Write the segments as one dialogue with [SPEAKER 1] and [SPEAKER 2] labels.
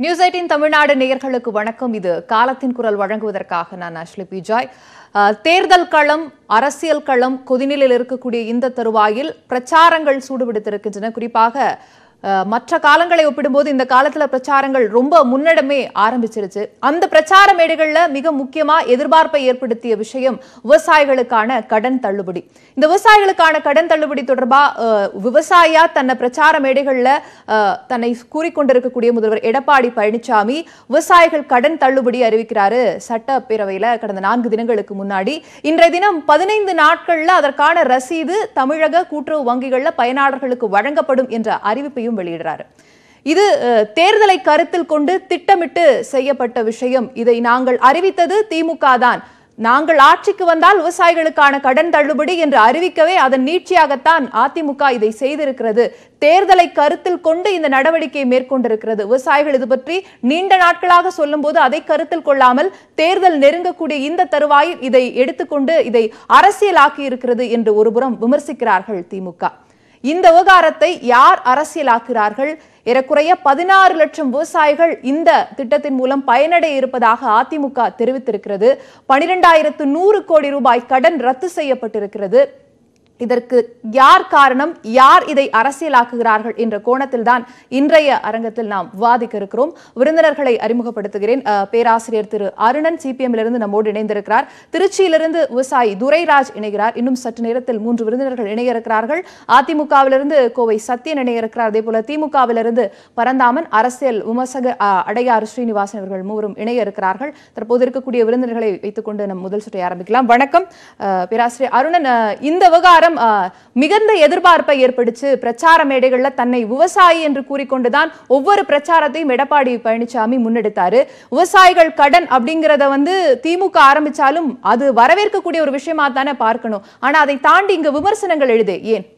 [SPEAKER 1] News eighteen Tamil Nadu நேயர்களுக்கு வணக்கம் இது காலத்தின் குரல் வழங்குவதற்காக நான் அஷ்லி பி ஜாய் அஹ், தேர்தல் களம் அரசியல் களம் கொதிநிலையில் இருக்கக்கூடிய இந்த தருவாயில் பிரச்சாரங்கள் சூடுபிடித்திருக்கின்றன குறிப்பாக அஹ், மற்ற காலங்களை ஒப்பிடும்போது இந்த காலத்துல பிரச்சாரங்கள் ரொம்ப முன்னடமே ஆரம்பிச்சிருச்சு அந்த பிரச்சார மேடைகள்ல மிக முக்கியமா எதிர்பார்ப்பை ஏற்படுத்திய விஷயம் விவசாயிகளுக்கான கடன் தள்ளுபடி இந்த விவசாயிகளுக்கான கடன் தள்ளுபடி தொடர்பா அஹ், விவசாயியா தன்னை பிரச்சார மேடைகள்ல அஹ், தன்னை கூறிக்கொண்டிருக்கக்கூடிய முதல்வர் எடப்பாடி பழனிசாமி விவசாயிகள் கடன் தள்ளுபடி அறிவிக்கிறாரு சட்டப்பேரவையில கடந்த நான்கு தினங்களுக்கு முன்னாடி இன்றைய தினம் பதினைந்து நாட்கள்ல அதற்கான ரசீது தமிழக கூட்டுறவு வங்கிகள்ல பயனாளர்களுக்கு வழங்கப்படும் என்ற அறிவிப்பையும் வெளியிடுறாரு இது அஹ், தேர்தலை கருத்தில் கொண்டு திட்டமிட்டு செய்யப்பட்ட விஷயம் இதை நாங்கள் அறிவித்தது திமுக தான் நாங்கள் ஆட்சிக்கு வந்தால் விவசாயிகளுக்கான கடன் தள்ளுபடி என்று அறிவிக்கவே அதன் நீட்சியாகத்தான் அதிமுக இதை செய்திருக்கிறது தேர்தலை கருத்தில் கொண்டு இந்த நடவடிக்கையை மேற்கொண்டிருக்கிறது விவசாயிகள் இது பற்றி நீண்ட நாட்களாக சொல்லும்போது அதை கருத்தில் கொள்ளாமல் தேர்தல் நெருங்கக்கூடிய இந்த தருவாயில் இதை எடுத்துக்கொண்டு இதை அரசியலாக்கி இருக்கிறது என்று ஒருபுறம் விமர்சிக்கிறார்கள் திமுக இந்த விவகாரத்தை யார் அரசியலாக்குகிறார்கள் ஏறக்குறைய பதினாறு லட்சம் விவசாயிகள் இந்த திட்டத்தின் மூலம் பயனடைய இருப்பதாக அதிமுக தெரிவித்திருக்கிறது பனிரெண்டாயிரத்து நூறு கோடி ரூபாய் கடன் ரத்து செய்யப்பட்டிருக்கிறது இதற்கு யார் காரணம் யார் இதை அரசியலாக்குகிறார்கள் என்ற கோணத்தில் தான் இன்றைய அரங்கத்தில் நாம் விவாதிக்க இருக்கிறோம் விருந்தினர்களை அறிமுகப்படுத்துகிறேன் அஹ், பேராசிரியர் திரு அருணன் சிபிஎம்ல இருந்து நம்மோடு இணைந்திருக்கிறார் திருச்சியிலிருந்து விவசாயி துரைராஜ் இணைகிறார் இன்னும் சற்று நேரத்தில் மூன்று விருந்தினர்கள் இணைய இருக்கிறார்கள் அதிமுகவிலிருந்து கோவை சத்யன் இணைய இருக்கிறார் அதே போல திமுகவிலிருந்து பரந்தாமன் அரசியல் விமர்சகர் அஹ், அடையாறு ஸ்ரீனிவாசன் அவர்கள் மூவரும் இணைய இருக்கிறார்கள் தற்போது இருக்கக்கூடிய விருந்தினர்களை வைத்துக்கொண்டு நம் முதல் சுற்றை ஆரம்பிக்கலாம் வணக்கம் அஹ், பேராசிரியர் அருணன் அஹ், இந்த விவகாரம் அஹ், மிகுந்த எதிர்பார்ப்பை ஏற்படுச்சு பிரச்சார மேடைகள்ல தன்னை விவசாயி என்று கூறிக்கொண்டுதான் ஒவ்வொரு பிரச்சாரத்தையும் எடப்பாடி பழனிசாமி முன்னெடுத்தாரு விவசாயிகள் கடன் அப்படிங்கறத வந்து திமுக ஆரம்பிச்சாலும் அது வரவேற்கக்கூடிய ஒரு விஷயமா தானே பார்க்கணும் ஆனா அதை தாண்டி இங்க விமர்சனங்கள் எழுதே ஏன்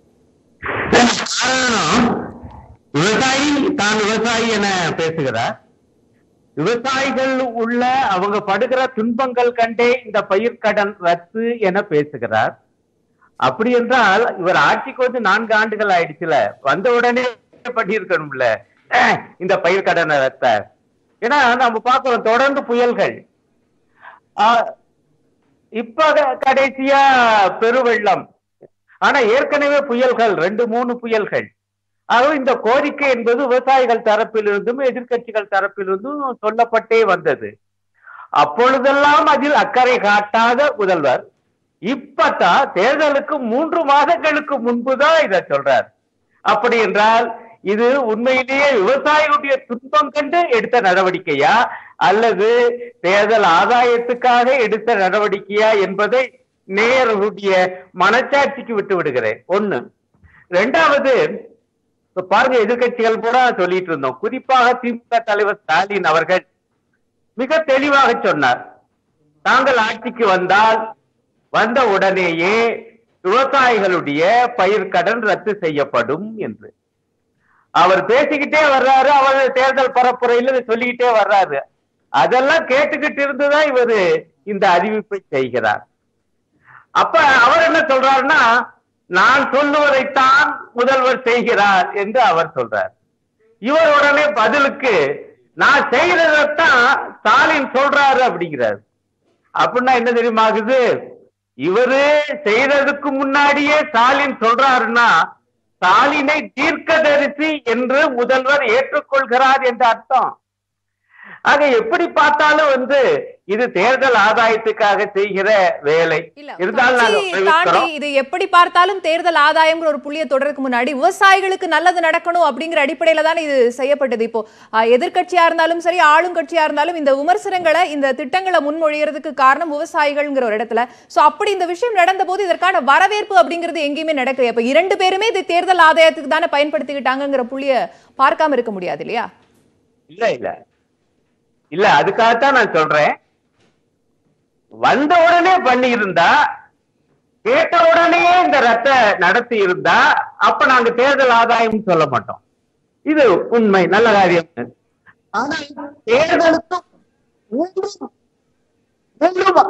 [SPEAKER 2] காரணம் விவசாயி தான் விவசாயி என பேசுகிறார் விவசாயிகள் உள்ள அவங்க படுகிற துன்பங்கள் கண்டே இந்த பயிர்க்கடன் ரத்து என பேசுகிறார் அப்படி என்றால் இவர் ஆட்சிக்கு வந்து நான்கு ஆண்டுகள் ஆயிடுச்சுல வந்த உடனே பண்ணியிருக்கணும்ல அஹ், இந்த பயிர்க்கடனை ரத்த ஏன்னா நம்ம பார்க்கிறோம் தொடர்ந்து புயல்கள் ஆஹ், இப்ப க- கடைசியா பெருவெள்ளம் ஆனா ஏற்கனவே புயல்கள் ரெண்டு மூணு புயல்கள் ஆகவே இந்த கோரிக்கை என்பது விவசாயிகள் தரப்பிலிருந்தும் எதிர்க்கட்சிகள் தரப்பிலிருந்தும் சொல்லப்பட்டே வந்தது அப்பொழுதெல்லாம் அதில் அக்கறை காட்டாத முதல்வர் இப்பதான் தேர்தலுக்கு மூன்று மாதங்களுக்கு முன்புதான் இத சொல்றார் அப்படி என்றால் இது உண்மையிலேயே விவசாயிகளுடைய துன்பம் கண்டு எடுத்த நடவடிக்கையா அல்லது தேர்தல் ஆதாயத்துக்காக எடுத்த நடவடிக்கையா என்பதை நேயர்களுடைய மனச்சாட்சிக்கு விட்டு விடுகிறேன் ஒண்ணு ரெண்டாவது இப்ப பாருங்க எதிர்க்கட்சிகள் கூட சொல்லிட்டு இருந்தோம் குறிப்பாக திமுக தலைவர் ஸ்டாலின் அவர்கள் மிக தெளிவாக சொன்னார் தாங்கள் ஆட்சிக்கு வந்தால் வந்த உடனேயே விவசாயிகளுடைய பயிர்க்கடன் ரத்து செய்யப்படும் என்று அவர் பேசிக்கிட்டே வர்றாரு அவர் தேர்தல் பரப்புரையில சொல்லிக்கிட்டே வர்றாரு அதெல்லாம் கேட்டுக்கிட்டு இருந்துதான் இவரு இந்த அறிவிப்பை செய்கிறார் அப்ப அவர் என்ன சொல்றாருன்னா நான் சொல்லுவதைத்தான் முதல்வர் செய்கிறார் என்று அவர் சொல்றார் இவர் உடனே பதிலுக்கு நான் செய்யறதைத்தான் ஸ்டாலின் சொல்றாரு அப்படிங்கிறார் அப்படின்னா என்ன தெரியுமா ஆகுது இவரு செய்யறதுக்கு முன்னாடியே ஸ்டாலின் சொல்றாருன்னா ஸ்டாலினை தீர்க்கதரிசி என்று முதல்வர் ஏற்றுக்கொள்கிறார் என்ற அர்த்தம் ஆக எப்படி பார்த்தாலும் வந்து இது தேர்தல் ஆதாயத்துக்காக செய்கிற வேலை
[SPEAKER 1] இல்ல
[SPEAKER 2] இருந்தாலும் நாங்க
[SPEAKER 1] கட்சியை தாண்டி
[SPEAKER 2] தெரிவிக்கிறோம்.
[SPEAKER 1] இது எப்படி பார்த்தாலும் தேர்தல் ஆதாயம்ங்கிற ஒரு புள்ளியை தொடருக்கு முன்னாடி விவசாயிகளுக்கு நல்லது நடக்கணும் அப்படிங்கிற அடிப்படையில தானே இது செய்யப்பட்டது இப்போ அஹ், எதிர்க்கட்சியா இருந்தாலும் சரி ஆளுங்கட்சியா இருந்தாலும் இந்த விமர்சனங்களை இந்த திட்டங்களை முன்மொழியறதுக்கு காரணம் விவசாயிகள்ங்கிற ஒரு இடத்துல சோ அப்படி இந்த விஷயம் நடந்த போது இதற்கான வரவேற்பு அப்படிங்கிறது எங்கேயுமே நடக்கல அப்ப இரண்டு பேருமே இது தேர்தல் ஆதாயத்துக்கு தானே பயன்படுத்திக்கிட்டாங்கங்கிற புள்ளிய பார்க்காம இருக்க முடியாது இல்லையா
[SPEAKER 2] இல்ல இல்ல இல்ல அதுக்காகத்தான் நான் சொல்றேன் வந்த உடனே பண்ணி இருந்தா கேட்ட உடனே இந்த ரத்த நடத்தி இருந்தா அப்ப நாங்க தேர்தல் ஆதாயம் சொல்ல மாட்டோம் இது உண்மை நல்ல காரியம் ஆனா தேர்தலுக்கு மூன்று மூன்று மா-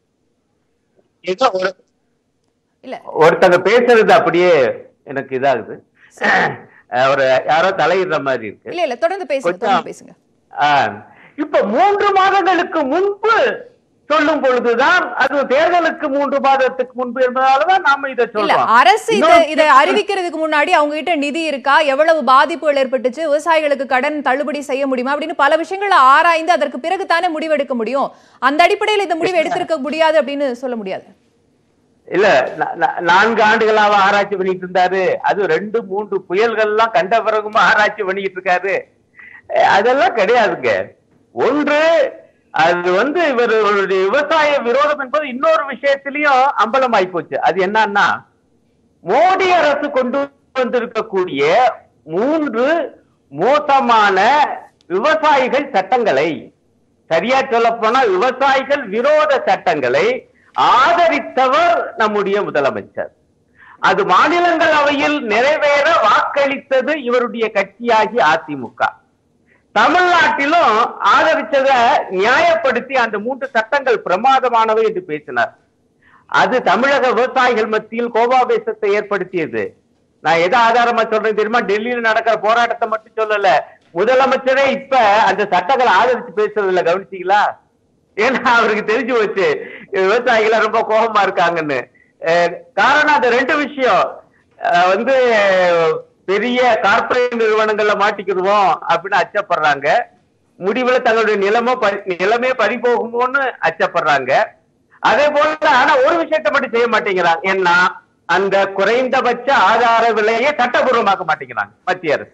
[SPEAKER 2] ஏதோ ஒரு
[SPEAKER 1] இல்ல
[SPEAKER 2] ஒருத்தங்க பேசுறது அப்படியே எனக்கு இதாகுது ஒரு யாரோ தலையிடுற மாதிரி இருக்கு
[SPEAKER 1] இல்ல இல்ல தொடர்ந்து பேசுங்க
[SPEAKER 2] கொஞ்சம்
[SPEAKER 1] தொடர்ந்து பேசுங்க
[SPEAKER 2] ஆ, இப்ப மூன்று மாதங்களுக்கு முன்பு சொல்லும் பொழுதுதான் அது தேர்தலுக்கு மூன்று மாதத்துக்கு முன்பு என்பதாலதான் நாம இதை
[SPEAKER 1] இல்ல
[SPEAKER 2] சொல்றோம்
[SPEAKER 1] அரசு இத
[SPEAKER 2] இன்னொரு
[SPEAKER 1] இதை அறிவிக்கிறதுக்கு முன்னாடி அவங்க கிட்ட நிதி இருக்கா எவ்வளவு பாதிப்புகள் ஏற்பட்டுச்சு விவசாயிகளுக்கு கடன் தள்ளுபடி செய்ய முடியுமா அப்படின்னு பல விஷயங்களை ஆராய்ந்து அதற்கு பிறகு தானே முடிவெடுக்க முடியும் அந்த அடிப்படையில் இந்த முடிவு எடுத்திருக்க முடியாது அப்படின்னு சொல்ல முடியாது
[SPEAKER 2] இல்ல நா- நா- நான்கு ஆண்டுகளாக ஆராய்ச்சி பண்ணிட்டு இருந்தாரு அது ரெண்டு மூன்று புயல்கள்லாம் கண்ட பிறகும் ஆராய்ச்சி பண்ணிட்டு இருக்காரு அஹ் அதெல்லாம் கிடையாதுங்க ஒன்று அது வந்து இவருடைய விவசாய விரோதம் என்பது இன்னொரு விஷயத்திலையும் அம்பலமாயி போச்சு அது என்னன்னா மோடி அரசு கொண்டு வந்திருக்கக்கூடிய மூன்று மோசமான விவசாயிகள் சட்டங்களை சரியா சொல்ல போனா விவசாயிகள் விரோத சட்டங்களை ஆதரித்தவர் நம்முடைய முதலமைச்சர் அது மாநிலங்களவையில் நிறைவேற வாக்களித்தது இவருடைய கட்சியாகி அதிமுக தமிழ்நாட்டிலும் ஆதரிச்சத நியாயப்படுத்தி அந்த மூன்று சட்டங்கள் பிரமாதமானவை என்று பேசினார் அது தமிழக விவசாயிகள் மத்தியில் கோபாவேசத்தை ஏற்படுத்தியது நான் எதை ஆதாரமா சொல்றேன் தெரியுமா டெல்லியில நடக்கிற போராட்டத்தை மட்டும் சொல்லல முதலமைச்சரே இப்ப அந்த சட்டங்களை ஆதரிச்சு பேசுறது இல்ல கவனிச்சீங்களா ஏன்னா அவருக்கு தெரிஞ்சு போச்சு விவசாயிகள் ரொம்ப கோபமா இருக்காங்கன்னு அஹ் காரணம் அந்த ரெண்டு விஷயம் அஹ் வந்து பெரிய கார்ப்பரேட் நிறுவனங்கள்ல மாட்டிக்கிடுவோம் அப்படின்னு அச்சப்படுறாங்க முடிவுல தங்களுடைய நிலமோ பறி- நிலமே பறி போகுமோன்னு அச்சப்படுறாங்க அதே போல ஆனா ஒரு விஷயத்தை மட்டும் செய்ய மாட்டேங்கிறாங்க ஏன்னா அந்த குறைந்தபட்ச ஆதார விலையை சட்டபூர்வமாக்க மாட்டேங்கிறாங்க மத்திய அரசு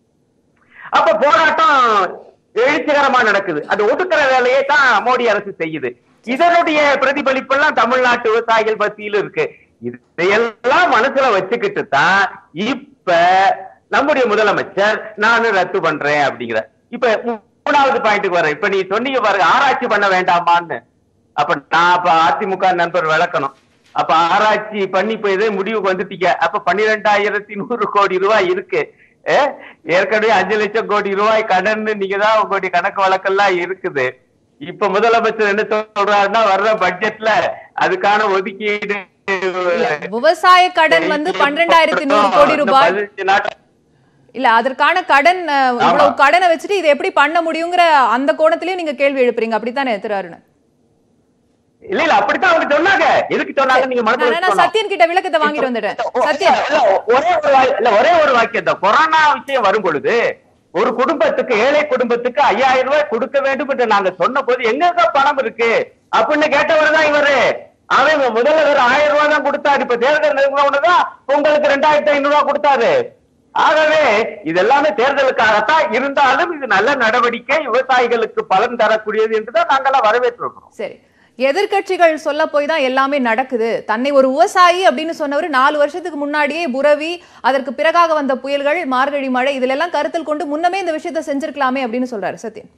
[SPEAKER 2] அப்ப போராட்டம் எழுச்சிகரமா நடக்குது அது ஒடுக்கிற வேலையை தான் மோடி அரசு செய்யுது இதனுடைய பிரதிபலிப்பு எல்லாம் தமிழ்நாட்டு விவசாயிகள் மத்தியில் இருக்கு இதையெல்லாம் மனசுல வச்சுக்கிட்டு தான் இப்ப நம்முடைய முதலமைச்சர் நானும் ரத்து பண்றேன் அப்படிங்கிற இப்ப மூணாவது பாயிண்ட்டுக்கு வரேன் இப்ப நீ சொன்னீங்க பாருங்க ஆராய்ச்சி பண்ண வேண்டாமான்னு அப்ப நான் அப்ப அதிமுக நண்பர் விளக்கணும் அப்ப ஆராய்ச்சி பண்ணி இப்ப இதே முடிவுக்கு வந்துட்டீங்க அப்ப பன்னிரெண்டாயிரத்தி நூறு கோடி ரூபாய் இருக்கு அஹ், ஏற்கனவே அஞ்சு லட்சம் கோடி ரூபாய் கடன் நீங்க தான் உங்களுடைய கணக்கு வழக்கெல்லாம் இருக்குது இப்ப முதலமைச்சர் என்ன சொல்றாருன்னா வர்ற பட்ஜெட்ல அதுக்கான ஒதுக்கீடு
[SPEAKER 1] இல்ல விவசாய கடன் வந்து பன்னிரெண்டாயிரத்தி நூறு கோடி ரூபாய்
[SPEAKER 2] பதினஞ்சு நாட்கள்
[SPEAKER 1] இல்ல அதற்கான கடன் அஹ், இவ்வளவு கடனை வச்சுட்டு இதை எப்படி பண்ண முடியுங்கிற அந்த கோணத்திலயும் நீங்க கேள்வி எழுப்புறீங்க அப்படித்தானே திரு அருண்
[SPEAKER 2] இல்ல இல்ல அப்படித்தான் அவங்க சொன்னாங்க எதுக்கு சொன்னாங்க நீங்க மனசுல
[SPEAKER 1] நான் நான்
[SPEAKER 2] வச்சுக்கணும்.
[SPEAKER 1] சத்யன் கிட்ட விளக்கத்தை வாங்கிட்டு வந்துட்டேன்
[SPEAKER 2] இல்ல,
[SPEAKER 1] சத்யன்
[SPEAKER 2] இல்ல, ஒரே ஒரு வா- இல்ல ஒரே ஒரு வாக்கியம் தான் கொரோனா விஷயம் வரும் பொழுது ஒரு குடும்பத்துக்கு ஏழை குடும்பத்துக்கு ஐயாயிரம் ரூபாய் கொடுக்க வேண்டும் என்று நாங்க சொன்ன போது எங்க பணம் இருக்கு அப்படின்னு கேட்டவர் தான் இவரு அவன் முதல்ல ஒரு ஆயிரம் ரூபாய் தான் கொடுத்தாரு இப்ப தேர்தல் நெருங்கினவுடனே உங்களுக்கு ரெண்டாயிரத்தி ஐநூறு ரூபாய் கொடுத்தாரு ஆகவே இதெல்லாமே தேர்தலுக்காகத்தான் இருந்தாலும் இது நல்ல நடவடிக்கை விவசாயிகளுக்கு பலன் தரக்கூடியது என்றுதான் நாங்கெல்லாம் வரவேற்றிருக்கிறோம்
[SPEAKER 1] சரி எதிர்க்கட்சிகள் சொல்ல போய் தான் எல்லாமே நடக்குது தன்னை ஒரு விவசாயி அப்படின்னு சொன்னவர் நாலு வருஷத்துக்கு முன்னாடியே புரவி அதற்கு பிறகாக வந்த புயல்கள் மார்கழி மழை இதுல எல்லாம் கருத்தில் கொண்டு முன்னமே இந்த விஷயத்தை செஞ்சிருக்கலாமே அப்படின்னு சொல்றாரு சத்யன்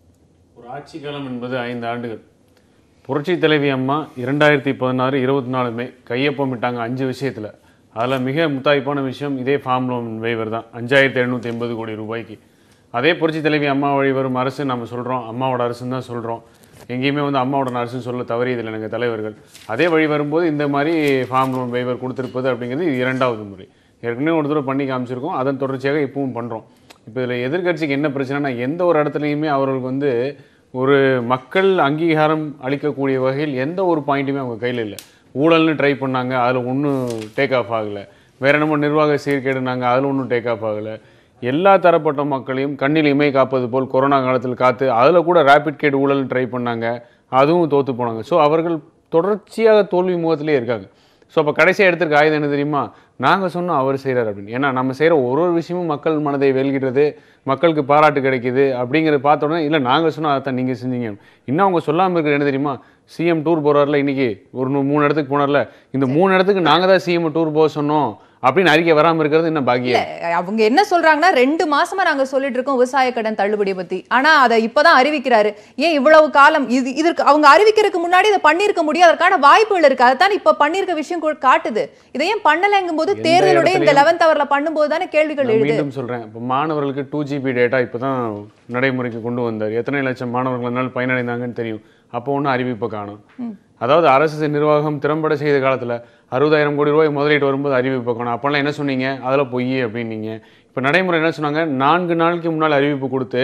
[SPEAKER 3] ஒரு ஆட்சி காலம் என்பது ஐந்து ஆண்டுகள் புரட்சி தலைவி அம்மா இரண்டாயிரத்தி பதினாறு இருபத்தி நாலுமே கையொப்பமிட்டாங்க அஞ்சு விஷயத்தில் அதில் மிக முத்தாய்ப்பான விஷயம் இதே ஃபார்ம் லோன் வேவர் தான் அஞ்சாயிரத்தி எழுநூற்றி எண்பது கோடி ரூபாய்க்கு அதே புரட்சி தலைவி அம்மா வழி வரும் அரசு நம்ம சொல்கிறோம் அம்மாவோட அரசுன்னு தான் சொல்கிறோம் எங்கேயுமே வந்து அம்மாவோட அரசுன்னு சொல்ல தவறியதில்லை எங்கள் தலைவர்கள் அதே வழி வரும்போது இந்த மாதிரி ஃபார்ம் லோன் வேவர் கொடுத்துருப்பது அப்படிங்கிறது இது இரண்டாவது முறை ஏற்கனவே ஒரு தடவை பண்ணி காமிச்சிருக்கோம் அதன் தொடர்ச்சியாக இப்பவும் பண்ணுறோம் இப்போ இதில் எதிர்க்கட்சிக்கு என்ன பிரச்சனைனா எந்த ஒரு இடத்துலையுமே அவர்களுக்கு வந்து ஒரு மக்கள் அங்கீகாரம் அளிக்கக்கூடிய வகையில் எந்த ஒரு பாயிண்ட்டுமே அவங்க கையில் இல்லை ஊழல்னு ட்ரை பண்ணாங்க அதில் ஒன்றும் டேக் ஆஃப் ஆகலை வேற என்னமோ நிர்வாக சீர்கேடுனாங்க அதில் ஒன்றும் டேக் ஆஃப் ஆகலை எல்லா தரப்பட்ட மக்களையும் கண்ணில் இமை காப்பது போல் கொரோனா காலத்தில் காத்து அதில் கூட ரேபிட் கேட் ஊழல்னு ட்ரை பண்ணாங்க அதுவும் தோற்று போனாங்க ஸோ அவர்கள் தொடர்ச்சியாக தோல்வி முகத்திலே இருக்காங்க ஸோ அப்போ கடைசியாக எடுத்திருக்க ஆயுதம் என்ன தெரியுமா நாங்கள் சொன்னோம் அவர் செய்கிறார் அப்படின்னு ஏன்னா நம்ம செய்கிற ஒரு ஒரு விஷயமும் மக்கள் மனதை வெல்கிறது மக்களுக்கு பாராட்டு கிடைக்குது அப்படிங்கிறத பார்த்த உடனே இல்லை நாங்கள் சொன்னோம் அதைத்தான் நீங்கள் செஞ்சீங்க இன்னும் அவங்க சொல்லாமல் இருக்கிற என்ன தெரியுமா சிஎம் டூர் போகிறார்ல இன்னைக்கு ஒரு நூ- மூணு இடத்துக்கு போனார்ல இந்த மூணு இடத்துக்கு நாங்கள் தான் சிஎம் டூர் போக சொன்னோம் அப்படின்னு அறிக்கை வராமல் இருக்கிறது இன்னும் பாக்கியம்
[SPEAKER 1] அவங்க என்ன சொல்றாங்கன்னா ரெண்டு மாசமா நாங்க சொல்லிட்டு இருக்கோம் விவசாய கடன் தள்ளுபடியை பத்தி ஆனா அதை இப்பதான் அறிவிக்கிறாரு ஏன் இவ்வளவு காலம் இது இதற்கு அவங்க அறிவிக்கிறதுக்கு முன்னாடி இதை பண்ணிருக்க முடியும் அதற்கான வாய்ப்புகள் இருக்கு அதைத்தான் இப்ப பண்ணிருக்க விஷயம் கூட காட்டுது இதை ஏன் பண்ணலைங்கும் போது
[SPEAKER 3] எந்த
[SPEAKER 1] தேர்தலுடைய இந்த
[SPEAKER 3] இடத்துலயும்
[SPEAKER 1] லெவன்த் அவர்ல பண்ணும்போது தானே கேள்விகள்
[SPEAKER 3] நான்
[SPEAKER 1] எழுது
[SPEAKER 3] மீண்டும் சொல்கிறேன் இப்போ மாணவர்களுக்கு டூ ஜிபி டேட்டா இப்போ தான் நடைமுறைக்கு கொண்டு வந்தார் எத்தனை லட்சம் மாணவர்கள் அதனால் பயனடைந்தாங்கன்னு தெரியும் அப்போ ஒன்றும் அறிவிப்பை காணும் அதாவது அரசு நிர்வாகம் திறம்பட செய்த காலத்தில் அறுபதாயிரம் கோடி ரூபாய் முதலீட்டு வரும்போது அறிவிப்பை காணும் அப்போல்லாம் என்ன சொன்னீங்க அதில் பொய் அப்படின்னீங்க இப்போ நடைமுறை என்ன சொன்னாங்க நான்கு நாளைக்கு முன்னால் அறிவிப்பு கொடுத்து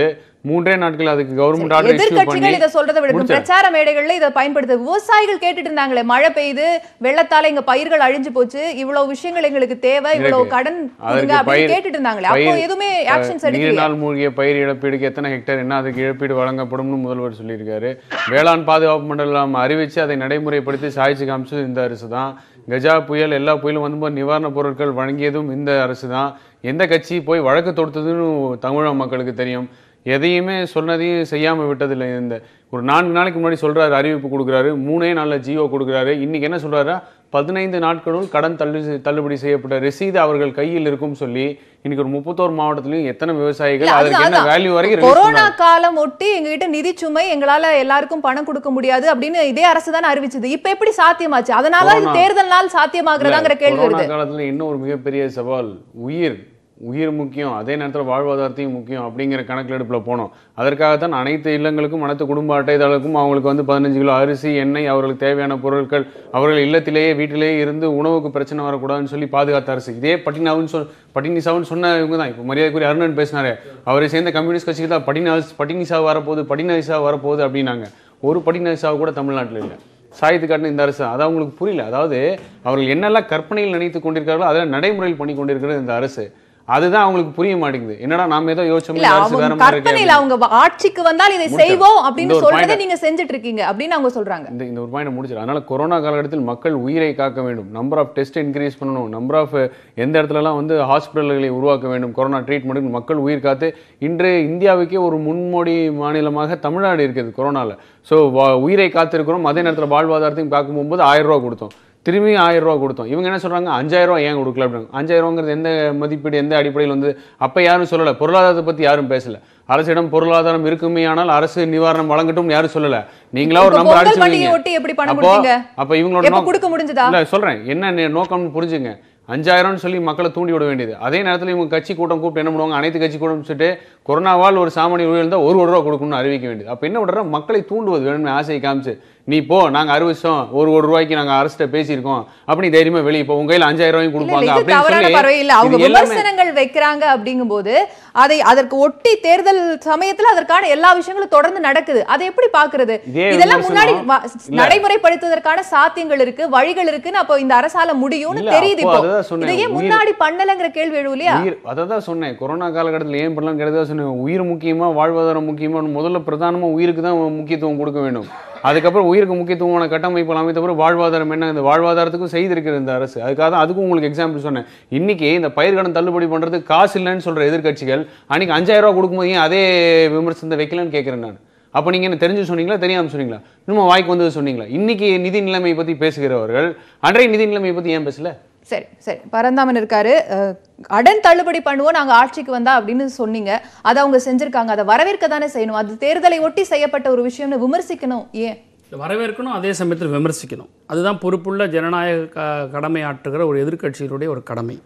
[SPEAKER 3] மூன்றே நாட்கள் அதுக்கு கவர்மெண்ட் ஆர்டர் இஷ்யூ பண்ணி
[SPEAKER 1] எதிர்க்கட்சிகள் இதை சொல்றதை விட
[SPEAKER 3] முடிச்சேன்.
[SPEAKER 1] பிரச்சார மேடைகள்ல இதை பயன்படுத்து விவசாயிகள் கேட்டுட்டு இருந்தாங்களே மழை பெய்யுது வெள்ளத்தால எங்க பயிர்கள் அழிஞ்சு போச்சு இவ்வளவு விஷயங்கள் எங்களுக்கு தேவை இவ்வளவு
[SPEAKER 3] இருக்கு.
[SPEAKER 1] கடன்
[SPEAKER 3] அதற்கு
[SPEAKER 1] கொடுங்க அப்படின்னு
[SPEAKER 3] பயிர்-
[SPEAKER 1] கேட்டுட்டு இருந்தாங்களே அப்போ
[SPEAKER 3] பயிர்,
[SPEAKER 1] எதுவுமே ஆக்ஷன்ஸ்
[SPEAKER 3] நீர்
[SPEAKER 1] எடுக்கலையா
[SPEAKER 3] நாள் மூழ்கிய பயிர் இழப்பீடுக்கு எத்தனை ஹெக்டேர் என்ன அதுக்கு இழப்பீடு வழங்கப்படும்னு முதல்வர் சொல்லியிருக்காரு வேளாண் பாதுகாப்பு மண்டலம் அறிவிச்சு அதை நடைமுறைப்படுத்தி சாய்ச்சி காமிச்சது இந்த அரசு தான் கஜா புயல் எல்லா புயலும் வந்தபோது நிவாரணப் பொருட்கள் வழங்கியதும் இந்த அரசு தான் எந்த கட்சி போய் வழக்கு தொடுத்ததுன்னு தமிழக மக்களுக்கு தெரியும் எதையுமே சொன்னதையும் செய்யாம விட்டதில்லை இந்த ஒரு நான்கு நாளைக்கு முன்னாடி சொல்றாரு அறிவிப்பு கொடுக்குறாரு மூணே நாள்ல ஜியோ கொடுக்குறாரு இன்னைக்கு என்ன சொல்றாரு பதினைந்து நாட்களுள் கடன் தள்ளு தள்ளுபடி செய்யப்பட்ட ரசீது அவர்கள் கையில் இருக்கும் சொல்லி இன்னைக்கு ஒரு முப்பத்தோரு மாவட்டத்திலயும் எத்தனை விவசாயிகள்
[SPEAKER 1] இல்ல,
[SPEAKER 3] அதற்கு
[SPEAKER 1] அதுதான்,
[SPEAKER 3] என்ன
[SPEAKER 1] அதுதான்.
[SPEAKER 3] வேல்யூ வரைக்கும் release
[SPEAKER 1] கொரோனா
[SPEAKER 3] பண்ணாங்க.
[SPEAKER 1] காலம் ஒட்டி எங்ககிட்ட நிதி சுமை எங்களால எல்லாருக்கும் பணம் கொடுக்க முடியாது அப்படின்னு இதே அரசு தானே அறிவிச்சது இப்ப எப்படி சாத்தியமாச்சு அதனால இது
[SPEAKER 3] கொரோனா-
[SPEAKER 1] தேர்தல் நாள் சாத்தியமாகிறதாங்கிற கேள்வி
[SPEAKER 3] கொரோனா
[SPEAKER 1] வருது
[SPEAKER 3] காலத்துல இன்னும் ஒரு மிகப்பெரிய சவால் உயிர் உயிர் முக்கியம் அதே நேரத்தில் வாழ்வாதாரத்தையும் முக்கியம் அப்படிங்கிற கணக்கெடுப்பில் போனோம் அதற்காகத்தான் அனைத்து இல்லங்களுக்கும் அனைத்து குடும்ப அட்டைதாரர்களுக்கும் அவங்களுக்கு வந்து பதினஞ்சு கிலோ அரிசி எண்ணெய் அவர்களுக்கு தேவையான பொருட்கள் அவர்கள் இல்லத்திலேயே வீட்டிலேயே இருந்து உணவுக்கு பிரச்சனை வரக்கூடாதுன்னு சொல்லி பாதுகாத்த அரசு இதே பட்டினாவுன்னு சொல் பட்டினிசாவுன்னு சொன்ன இவங்க தான் இப்போ மரியாதைக்குரிய அருணன் பேசினாரு அவரை சேர்ந்த கம்யூனிஸ்ட் கட்சிக்கு தான் பட்டினா பட்டினிசா வரப்போகுது பட்டினிசா வரப்போகுது அப்படின்னாங்க ஒரு பட்டினிசாவு கூட தமிழ்நாட்டில் இல்லை சாய்த்து காட்டின இந்த அரசு அது அவங்களுக்கு புரியல அதாவது அவர்கள் என்னெல்லாம் கற்பனையில் நினைத்து கொண்டிருக்கார்களோ அதெல்லாம் நடைமுறையில் பண்ணி கொண்டிருக்கிறது இந்த அரசு அதுதான் அவங்களுக்கு புரிய மாட்டேங்குது என்னடா நாம ஏதோ யோசிச்சோம்
[SPEAKER 1] இல்ல
[SPEAKER 3] இந்த அரசு வேற
[SPEAKER 1] அவங்க
[SPEAKER 3] மாதிரி இருக்கே
[SPEAKER 1] கற்பனையில அவங்க வ- ஆட்சிக்கு வந்தால் இதை
[SPEAKER 3] முடிச்சேன்.
[SPEAKER 1] செய்வோம் அப்படின்னு
[SPEAKER 3] இந்த ஒரு
[SPEAKER 1] சொல்றதை
[SPEAKER 3] point-
[SPEAKER 1] நீங்க செஞ்சுட்டு இருக்கீங்க அப்படின்னு அவங்க சொல்றாங்க
[SPEAKER 3] இந்த இந்த ஒரு பாயிண்ட் முடிச்சிடும் அதனால கொரோனா காலகட்டத்தில் மக்கள் உயிரை காக்க வேண்டும் நம்பர் ஆஃப் டெஸ்ட் இன்க்ரீஸ் பண்ணணும் நம்பர் ஆஃப் எந்த இடத்துலலாம் வந்து ஹாஸ்பிட்டல்களை உருவாக்க வேண்டும் கொரோனா ட்ரீட்மெண்ட்டுக்கு மக்கள் உயிர் காத்து இன்று இந்தியாவுக்கே ஒரு முன்மோடி மாநிலமாக தமிழ்நாடு இருக்குது கொரோனால ஸோ உயிரை காத்திருக்கிறோம் அதே நேரத்தில் வாழ்வாதாரத்தையும் காக்கும் போகும்போது ஆயிரம் ரூபா கொடுத்தோம் திரும்பியும் ஆயிரம் ரூபா கொடுத்தோம் இவங்க என்ன சொல்றாங்க அஞ்சாயிரம் ரூபா ஏன் கொடுக்கல அப்படின்னு அஞ்சாயிரம் ரூபாங்கிறது எந்த மதிப்பீடு எந்த அடிப்படையில் வந்து அப்ப யாரும் சொல்லல பொருளாதாரத்தை பத்தி யாரும் பேசல அரசிடம் பொருளாதாரம் இருக்குமே ஆனால் அரசு நிவாரணம் வழங்கட்டும் யாரும் சொல்லல நீங்களா ஒரு
[SPEAKER 1] இப்ப
[SPEAKER 3] நம்பர்
[SPEAKER 1] பொங்கல்
[SPEAKER 3] அடிச்சு
[SPEAKER 1] பண்டிகையை
[SPEAKER 3] வைங்க.
[SPEAKER 1] ஒட்டி எப்படி பணம்
[SPEAKER 3] அப்போ
[SPEAKER 1] கொடுத்தீங்க
[SPEAKER 3] அப்ப இவங்களோட
[SPEAKER 1] எப்ப
[SPEAKER 3] நோக்கம்
[SPEAKER 1] கொடுக்க முடிஞ்சதா
[SPEAKER 3] இல்ல சொல்றேன் என்ன நே- நோக்கம்னு புரிஞ்சுங்க அஞ்சாயிரம்னு சொல்லி மக்களை தூண்டி விட வேண்டியது அதே நேரத்தில் இவங்க கட்சி கூட்டம் கூப்பிட்டு என்ன பண்ணுவாங்க அனைத்து கட்சி கூட்டம் சொல்லிட்டு கொரோனாவால் ஒரு சாமானிய உயிர் இருந்தால் ஒரு கோடி ரூபா கொடுக்கணும்னு அறிவிக்க வேண்டியது அப்போ என்ன பண்றோம் மக்களை தூண்டுவது வேணும்னு ஆசையை காமிச்சு நீ போ நாங்க அறிவிச்சோம் ஒரு கோடி ரூபாய்க்கு நாங்க அரசிட்ட பேசியிருக்கோம் அப்படி தைரியமா வெளியே இப்போ உங்க கையில அஞ்சாயிரம் ரூபாயும்
[SPEAKER 1] இல்ல,
[SPEAKER 3] கொடுப்பாங்க
[SPEAKER 1] இல்ல, இது
[SPEAKER 3] அப்படின்னு
[SPEAKER 1] தவறான
[SPEAKER 3] சொல்லி
[SPEAKER 1] பறவை இல்ல அவங்க
[SPEAKER 3] இது எல்லாமே
[SPEAKER 1] விமர்சனங்கள் வைக்கிறாங்க அப்படிங்கும்போது அதை அதற்கு ஒட்டி தேர்தல் சமயத்துல அதற்கான எல்லா விஷயங்களும் தொடர்ந்து நடக்குது அதை எப்படி பாக்குறது
[SPEAKER 3] இதே
[SPEAKER 1] இதெல்லாம் முன்னாடி
[SPEAKER 3] விமர்சனம்
[SPEAKER 1] வ-
[SPEAKER 3] இல்ல.
[SPEAKER 1] நடைமுறைப்படுத்துவதற்கான சாத்தியங்கள் இருக்கு வழிகள் இருக்குன்னு அப்போ இந்த அரசால முடியும்னு
[SPEAKER 3] இல்ல,
[SPEAKER 1] தெரியுது
[SPEAKER 3] அப்போ
[SPEAKER 1] இப்போ
[SPEAKER 3] அதுதான் சொன்னேன்.
[SPEAKER 1] இதை ஏன்
[SPEAKER 3] உயிர்
[SPEAKER 1] முன்னாடி பண்ணலங்கிற கேள்வி எழுவும் இல்லையா
[SPEAKER 3] உயிர் அதை தான் சொன்னேன் கொரோனா காலகட்டத்தில் ஏன் பண்ணலாம் கிடையாது சொன்னேன் உயிர் முக்கியமா வாழ்வாதாரம் முக்கியமா முதல்ல பிரதானமா உயிருக்கு தான் முக்கியத்துவம் கொடுக்க வேண்டும் அதுக்கப்புறம் உயிருக்கு முக்கியத்துவமான கட்டமைப்பு அமைத்த பிறகு வாழ்வாதாரம் என்ன இந்த வாழ்வாதாரத்துக்கும் செய்திருக்கிறது இந்த அரசு அதுக்காக தான் அதுக்கும் உங்களுக்கு எக்ஸாம்பிள் சொன்னேன் இன்னைக்கு இந்த பயிர்கடன் தள்ளுபடி பண்றதுக்கு காசு இல்லைன்னு சொல்ற எதிர்க்கட்சிகள் அன்னைக்கு அஞ்சாயிரம் ரூபாய் கொடுக்கும்போது ஏன் அதே விமர்சனத்தை வைக்கலன்னு கேட்கிறேன் நான் அப்போ நீங்க என்ன தெரிஞ்சு சொன்னீங்களா தெரியாம சொன்னீங்களா இன்னும் வாய்க்கு வந்தது சொன்னீங்களா இன்னைக்கு நிதி நிலைமையை பத்தி பேசுகிறவர்கள் அன்றைய நிதி நிலைமையை பத்தி ஏன் பேசல
[SPEAKER 1] சரி சரி பரந்தாமன் இருக்காரு அஹ், கடன் தள்ளுபடி பண்ணுவோம் நாங்க ஆட்சிக்கு வந்தா அப்படின்னு சொன்னீங்க அதை அவங்க செஞ்சிருக்காங்க அதை வரவேற்க தானே செய்யணும் அது தேர்தலை ஒட்டி செய்யப்பட்ட ஒரு விஷயம்னு விமர்சிக்கணும் ஏன்
[SPEAKER 4] வரவேற்கணும் அதே சமயத்தில் விமர்சிக்கணும் அதுதான் பொறுப்புள்ள ஜனநாயக க கடமை ஆற்றுகிற ஒரு எதிர்க்கட்சியினுடைய ஒரு கடமை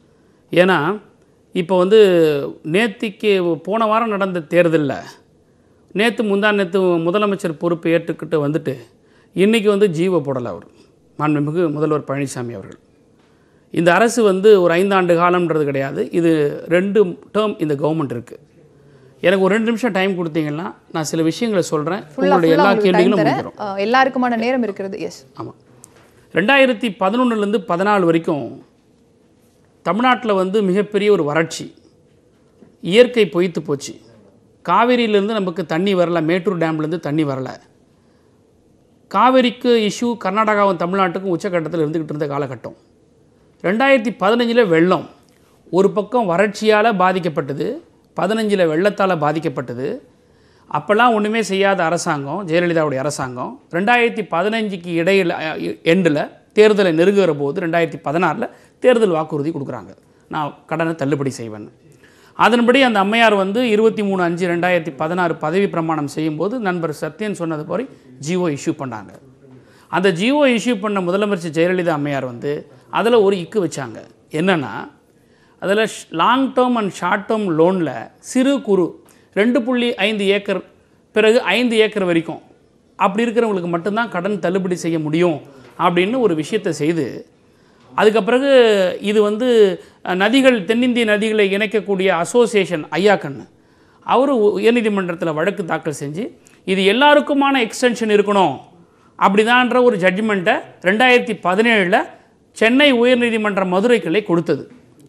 [SPEAKER 4] ஏன்னா இப்போ வந்து நேத்திக்கு போன வாரம் நடந்த தேர்தலில் நேற்று முந்தா நேற்று முதலமைச்சர் பொறுப்பு ஏற்றுக்கிட்டு வந்துட்டு இன்றைக்கி வந்து ஜீவோ போடலை அவர் மாண்புமிகு முதல்வர் பழனிசாமி அவர்கள் இந்த அரசு வந்து ஒரு ஐந்தாண்டு காலம்ன்றது கிடையாது இது ரெண்டு டேர்ம் இந்த கவர்மெண்ட் இருக்குது எனக்கு ஒரு ரெண்டு நிமிஷம் டைம் கொடுத்தீங்கன்னா நான் சில விஷயங்களை சொல்கிறேன்
[SPEAKER 1] ஃபுல்லா
[SPEAKER 4] உங்களுடைய
[SPEAKER 1] ஃபுல்லா
[SPEAKER 4] எல்லா
[SPEAKER 1] உங்களுக்கு டைம்
[SPEAKER 4] கேள்விகளும்
[SPEAKER 1] தரேன்
[SPEAKER 4] முடிஞ்சிடும்
[SPEAKER 1] அஹ், எல்லாருக்குமான நேரம் இருக்கிறது எஸ்
[SPEAKER 4] ஆமாம் ரெண்டாயிரத்தி பதினொன்றுலேருந்து பதினாலு வரைக்கும் தமிழ்நாட்டில் வந்து மிகப்பெரிய ஒரு வறட்சி இயற்கை பொய்த்து போச்சு காவேரியிலேருந்து நமக்கு தண்ணி வரல மேட்டூர் டேம்லேருந்து தண்ணி வரல காவேரிக்கு இஷ்யூ கர்நாடகாவும் தமிழ்நாட்டுக்கும் உச்சக்கட்டத்தில் இருந்துக்கிட்டு இருந்த காலகட்டம் ரெண்டாயிரத்தி பதினஞ்சில் வெள்ளம் ஒரு பக்கம் வறட்சியால் பாதிக்கப்பட்டது பதினஞ்சில் வெள்ளத்தால் பாதிக்கப்பட்டது அப்போல்லாம் ஒன்றுமே செய்யாத அரசாங்கம் ஜெயலலிதாவுடைய அரசாங்கம் ரெண்டாயிரத்தி பதினஞ்சுக்கு இடையில் எண்டில் தேர்தலை நெருங்குகிற போது ரெண்டாயிரத்தி பதினாறில் தேர்தல் வாக்குறுதி கொடுக்குறாங்க நான் கடனை தள்ளுபடி செய்வேன்னு அதன்படி அந்த அம்மையார் வந்து இருபத்தி மூணு அஞ்சு ரெண்டாயிரத்தி பதினாறு பதவி பிரமாணம் செய்யும்போது நண்பர் சத்யன் சொன்னது போய் ஜிஓ இஷ்யூ பண்ணாங்க அந்த ஜிஓ இஷ்யூ பண்ண முதலமைச்சர் ஜெயலலிதா அம்மையார் வந்து அதில் ஒரு இக்கு வச்சாங்க என்னென்னா அதில் long term and short term லோனில் சிறு குறு ரெண்டு புள்ளி ஐந்து ஏக்கர் பிறகு ஐந்து ஏக்கர் வரைக்கும் அப்படி இருக்கிறவங்களுக்கு மட்டும்தான் கடன் தள்ளுபடி செய்ய முடியும் அப்படின்னு ஒரு விஷயத்தை செய்து அதுக்கு பிறகு இது வந்து அஹ், நதிகள் தென்னிந்திய நதிகளை இணைக்கக்கூடிய அசோசியேஷன் ஐயாக்கண்ணு அவர் உயர்நீதிமன்றத்தில் வழக்கு தாக்கல் செஞ்சு இது எல்லாருக்குமான எக்ஸ்டென்ஷன் இருக்கணும் அப்படிதான்ற ஒரு ஜட்ஜ்மெண்ட்டை ரெண்டாயிரத்தி பதினேழில் சென்னை உயர்நீதிமன்ற மதுரை கிளை கொடுத்தது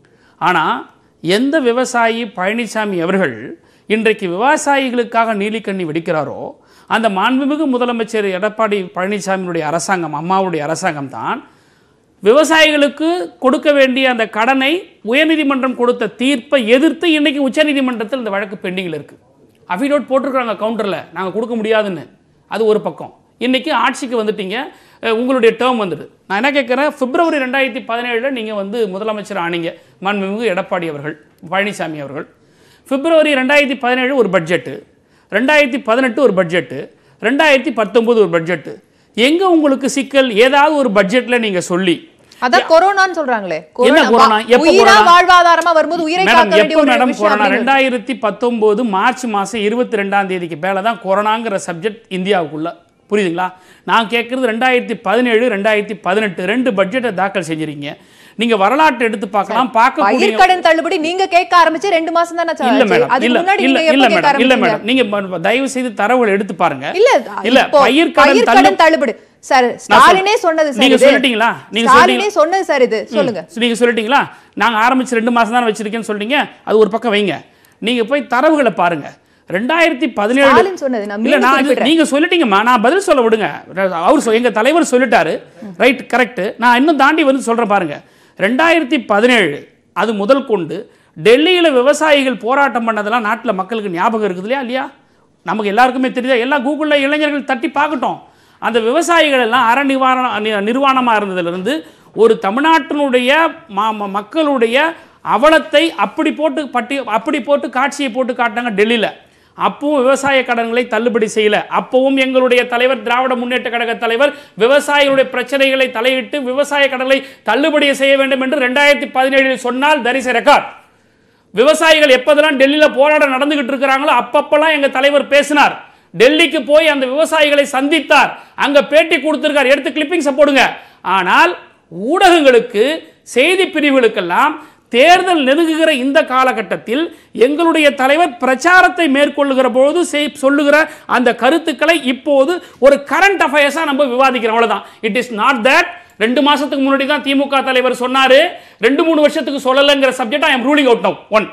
[SPEAKER 4] ஆனால் எந்த விவசாயி பழனிசாமி அவர்கள் இன்றைக்கு விவசாயிகளுக்காக நீலிக்கண்ணி வெடிக்கிறாரோ அந்த மாண்புமிகு முதலமைச்சர் எடப்பாடி பழனிசாமியினுடைய அரசாங்கம் அம்மாவுடைய அரசாங்கம் தான் விவசாயிகளுக்கு கொடுக்க வேண்டிய அந்த கடனை உயர்நீதிமன்றம் கொடுத்த தீர்ப்பை எதிர்த்து இன்னைக்கு உச்சநீதிமன்றத்தில் இந்த வழக்கு பெண்டிங்கில் இருக்குது அஃபிடோட் போட்டிருக்கிறாங்க கவுண்டரில் நாங்கள் கொடுக்க முடியாதுன்னு அது ஒரு பக்கம் இன்னைக்கு ஆட்சிக்கு வந்துட்டீங்க அஹ் உங்களுடைய டேர்ம் வந்துடுது நான் என்ன கேட்குறேன் பிப்ரவரி ரெண்டாயிரத்தி பதினேழில் நீங்கள் வந்து முதலமைச்சர் ஆனீங்க மாண்புமிகு எடப்பாடி அவர்கள் பழனிசாமி அவர்கள் பிப்ரவரி ரெண்டாயிரத்தி பதினேழு ஒரு பட்ஜெட்டு ரெண்டாயிரத்தி பதினெட்டு ஒரு பட்ஜெட்டு ரெண்டாயிரத்தி பத்தொம்போது ஒரு பட்ஜெட்டு எங்கே உங்களுக்கு சிக்கல் ஏதாவது ஒரு பட்ஜெட்டில் நீங்கள் சொல்லி
[SPEAKER 1] அதான் கொரோனான்னு சொல்றாங்களே
[SPEAKER 4] என்ன கொரோனா? எப்ப
[SPEAKER 1] உயிரா
[SPEAKER 4] கொரோனா?
[SPEAKER 1] வாழ்வாதாரமா வரும்போது உயிரை
[SPEAKER 4] மேடம்
[SPEAKER 1] காக்க வேண்டிய
[SPEAKER 4] எப்போ
[SPEAKER 1] ஒரு
[SPEAKER 4] மேடம்
[SPEAKER 1] விஷயம்
[SPEAKER 4] கொரோனா
[SPEAKER 1] அப்படிங்கிறது.
[SPEAKER 4] ரெண்டாயிரத்தி பத்தொம்போது மார்ச் மாதம் இருபத்தி ரெண்டாம் தேதிக்கு மேலே தான் கொரோனாங்கிற சப்ஜெக்ட் இந்தியாவுக்குள்ள புரியுதுங்களா நான் கேட்குறது ரெண்டாயிரத்தி பதினேழு ரெண்டாயிரத்தி பதினெட்டு ரெண்டு பட்ஜெட்டை தாக்கல் செஞ்சிருக்கீங்க நீங்க வரலாற்றை எடுத்து பார்க்கலாம் பார்க்கக்கூடிய
[SPEAKER 1] பயிர்க்கடன் தள்ளுபடி நீங்க கேட்க ஆரம்பிச்சு ரெண்டு மாசம் தானே
[SPEAKER 4] இல்ல மேடம்
[SPEAKER 1] அதுக்கு
[SPEAKER 4] இல்ல
[SPEAKER 1] முன்னாடி
[SPEAKER 4] இல்ல
[SPEAKER 1] நீங்க
[SPEAKER 4] இல்ல
[SPEAKER 1] எப்ப கேட்க
[SPEAKER 4] மேடம் இல்ல
[SPEAKER 1] ஆரம்பிச்சீங்க
[SPEAKER 4] மேடம் நீங்க ம- தயவு செய்து தரவுகள் எடுத்து பாருங்க
[SPEAKER 1] இல்ல
[SPEAKER 4] இல்ல
[SPEAKER 1] இப்போ
[SPEAKER 4] பயிர்க்கடன் தள்ளு
[SPEAKER 1] பயிர்க்கடன் தள்ளுபடி சார் ஸ்டாலினே சொன்னது சார்
[SPEAKER 4] நீங்க
[SPEAKER 1] இது.
[SPEAKER 4] சொல்லிட்டீங்களா? நீங்க
[SPEAKER 1] ஸ்டாலினே சொன்னது சார் இது சொல்லுங்க
[SPEAKER 4] நீங்க சொல்லிட்டீங்களா நாங்க ஆரம்பிச்சு ரெண்டு மாசம் தான் வச்சிருக்கேன்னு சொல்றீங்க அது ஒரு பக்கம் வைங்க நீங்க போய் தரவுகளை பாருங்க ரெண்டாயிரத்தி பதினேழு
[SPEAKER 1] ஸ்டாலின் சொன்னது, நான்
[SPEAKER 4] இல்ல
[SPEAKER 1] மீண்டும்
[SPEAKER 4] நான் இது-
[SPEAKER 1] குறிப்பிடுறேன்.
[SPEAKER 4] நீங்க சொல்லிட்டீங்கம்மா நான் பதில் சொல்ல விடுங்க அவர் சொ- எங்க தலைவர் சொல்லிட்டாரு ரைட் கரெக்ட் நான் இன்னும் தாண்டி வந்து சொல்றேன் பாருங்க ரெண்டாயிரத்தி பதினேழு அது முதல் கொண்டு டெல்லியில விவசாயிகள் போராட்டம் பண்ணதெல்லாம் நாட்டுல மக்களுக்கு ஞாபகம் இருக்குது இல்லையா இல்லையா நமக்கு எல்லாருக்குமே தெரியுதா எல்லா கூகுளில் இளைஞர்கள் தட்டி பார்க்கட்டும் அந்த விவசாயிகள் எல்லாம் அற நிவாரண நி- நிர்வாணமா இருந்ததிலிருந்து ஒரு தமிழ்நாட்டினுடைய ம- ம- மக்களுடைய அவலத்தை அப்படி போட்டு பட்டி அப்படி போட்டு காட்சியை போட்டு காட்டினாங்க டெல்லியில் அப்பவும் விவசாய கடன்களை தள்ளுபடி செய்யல அப்பவும் எங்களுடைய தலைவர் திராவிட முன்னேற்ற கழக தலைவர் விவசாயிகளுடைய பிரச்சனைகளை தலையிட்டு விவசாய கடன்களை தள்ளுபடி செய்ய வேண்டும் என்று ரெண்டாயிரத்தி பதினேழில் சொன்னால் தரிச ரெக்கார்ட் விவசாயிகள் எப்போதெல்லாம் டெல்லியில் போராட்டம் நடந்துகிட்டு இருக்கிறாங்களோ அப்பப்பெல்லாம் எங்க தலைவர் பேசினார் டெல்லிக்கு போய் அந்த விவசாயிகளை சந்தித்தார் அங்க பேட்டி கொடுத்திருக்கார் எடுத்து கிளிப்பிங்ஸை போடுங்க ஆனால் ஊடகங்களுக்கு செய்தி பிரிவுகளுக்கெல்லாம் தேர்தல் நெருங்குகிற இந்த காலகட்டத்தில் எங்களுடைய தலைவர் பிரச்சாரத்தை மேற்கொள்ளுகிற பொழுது செய்- சொல்லுகிற அந்த கருத்துக்களை இப்போது ஒரு கரண்ட் அஃபேர்ஸா நம்ம விவாதிக்கிறோம் அவ்வளவுதான் இட் இஸ் நாட் தட் ரெண்டு மாசத்துக்கு முன்னாடி தான் திமுக தலைவர் சொன்னாரு ரெண்டு மூணு வருஷத்துக்கு சொல்லலைங்கிற subject I am ruling out now one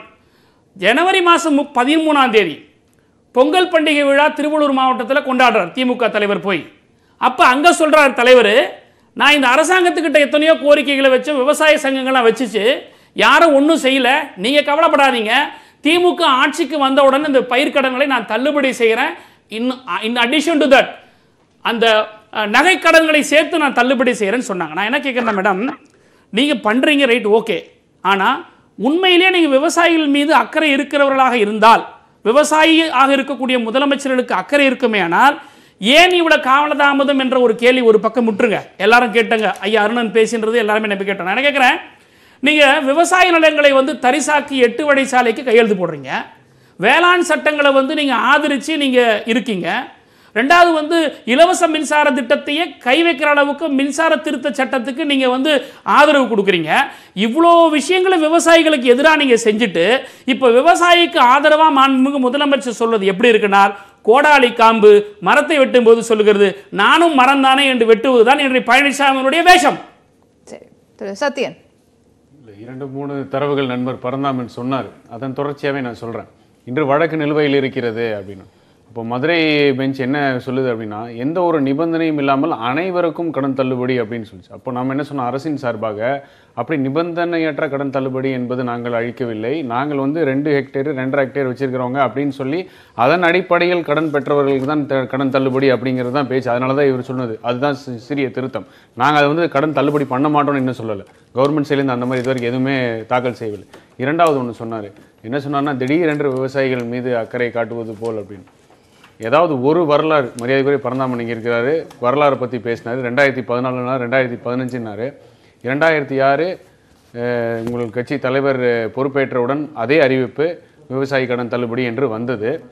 [SPEAKER 4] ஜனவரி மாதம் பதிமூணாம் தேதி பொங்கல் பண்டிகை விழா திருவள்ளூர் மாவட்டத்தில் கொண்டாடுறார் திமுக தலைவர் போய் அப்போ அங்கே சொல்றார் தலைவர் நான் இந்த அரசாங்கத்துக்கிட்ட எத்தனையோ கோரிக்கைகளை வச்சு விவசாய சங்கங்கள்லாம் வச்சுச்சு யாரும் ஒன்றும் செய்யல நீங்கள் கவலைப்படாதீங்க திமுக ஆட்சிக்கு வந்த உடனே இந்த பயிர்க்கடன்களை நான் தள்ளுபடி செய்கிறேன் இன்னும் இன் அடிஷன் டு தட் அந்த அஹ், நகைக்கடன்களை சேர்த்து நான் தள்ளுபடி செய்கிறேன்னு சொன்னாங்க நான் என்ன கேட்குறேன் மேடம் நீங்கள் பண்ணுறீங்க ரைட் ஓகே ஆனால் உண்மையிலேயே நீங்கள் விவசாயிகள் மீது அக்கறை இருக்கிறவர்களாக இருந்தால் விவசாயி ஆக இருக்கக்கூடிய முதலமைச்சர்களுக்கு அக்கறை இருக்குமே ஆனால் ஏன் இவ்வளவு காலதாமதம் என்ற ஒரு கேள்வி ஒரு பக்கம் முற்றுங்க எல்லாரும் கேட்டாங்க ஐயா அருணன் பேசின்றது எல்லாருமே நம்பி கேட்டோம் நான் என்ன கேட்குறேன் நீங்கள் விவசாய நிலங்களை வந்து தரிசாக்கி எட்டு வழி சாலைக்கு கையெழுத்து போடுறீங்க வேளாண் சட்டங்களை வந்து நீங்கள் ஆதரித்து நீங்கள் இருக்கீங்க ரெண்டாவது வந்து இலவச மின்சார திட்டத்தையே கை வைக்கிற அளவுக்கு மின்சார திருத்த சட்டத்துக்கு நீங்கள் வந்து ஆதரவு கொடுக்குறீங்க இவ்வளோ விஷயங்களை விவசாயிகளுக்கு எதிராக நீங்கள் செஞ்சுட்டு இப்போ விவசாயிக்கு ஆதரவாக மாண்புமிகு முதலமைச்சர் சொல்வது எப்படி இருக்குனால் கோடாலி காம்பு மரத்தை வெட்டும்போது சொல்லுகிறது நானும் மரம் தானே என்று வெட்டுவது தான் இன்றைய பழனிசாமியினுடைய வேஷம்
[SPEAKER 1] சரி திரு சத்யன்
[SPEAKER 3] இல்ல, இரண்டு மூணு தரவுகள் நண்பர் பரந்தாமன் சொன்னார் அதன் தொடர்ச்சியாவே நான் சொல்றேன் இன்று வழக்கு நிலுவையில் இருக்கிறது அப்படின்னு இப்போ மதுரை பெஞ்ச் என்ன சொல்லுது அப்படின்னா எந்த ஒரு நிபந்தனையும் இல்லாமல் அனைவருக்கும் கடன் தள்ளுபடி அப்படின்னு சொல்லிச்சு அப்போ நம்ம என்ன சொன்னோம் அரசின் சார்பாக அப்படி நிபந்தனையற்ற கடன் தள்ளுபடி என்பது நாங்கள் அழிக்கவில்லை நாங்கள் வந்து ரெண்டு ஹெக்டேர் ரெண்டரை ஹெக்டேர் வச்சிருக்கிறவங்க அப்படின்னு சொல்லி அதன் அடிப்படையில் கடன் பெற்றவர்களுக்கு தான் த- கடன் தள்ளுபடி அப்படிங்கிறது தான் பேச்சு அதனால தான் இவர் சொன்னது அதுதான் சி- சிறிய திருத்தம் நாங்கள் அதை வந்து கடன் தள்ளுபடி பண்ண மாட்டோம்னு இன்னும் சொல்லலை கவர்மெண்ட் சைட்லேருந்து அந்த மாதிரி இது வரைக்கும் எதுவுமே தாக்கல் செய்யவில்லை இரண்டாவது ஒன்று சொன்னார் என்ன சொன்னார்னா திடீரென்று விவசாயிகள் மீது அக்கறை காட்டுவது போல் அப்படின்னு ஏதாவது ஒரு வரலாறு மரியாதைக்குரிய பரந்தாமன் இங்கே இருக்கிறாரு வரலாறை பற்றி பேசினார் ரெண்டாயிரத்தி பதினாலுனா ரெண்டாயிரத்தி பதினஞ்சுனாரு இரண்டாயிரத்தி ஆறு அஹ், உங்கள் கட்சி தலைவர் அஹ், பொறுப்பேற்றவுடன் அதே அறிவிப்பு விவசாய கடன் தள்ளுபடி என்று வந்தது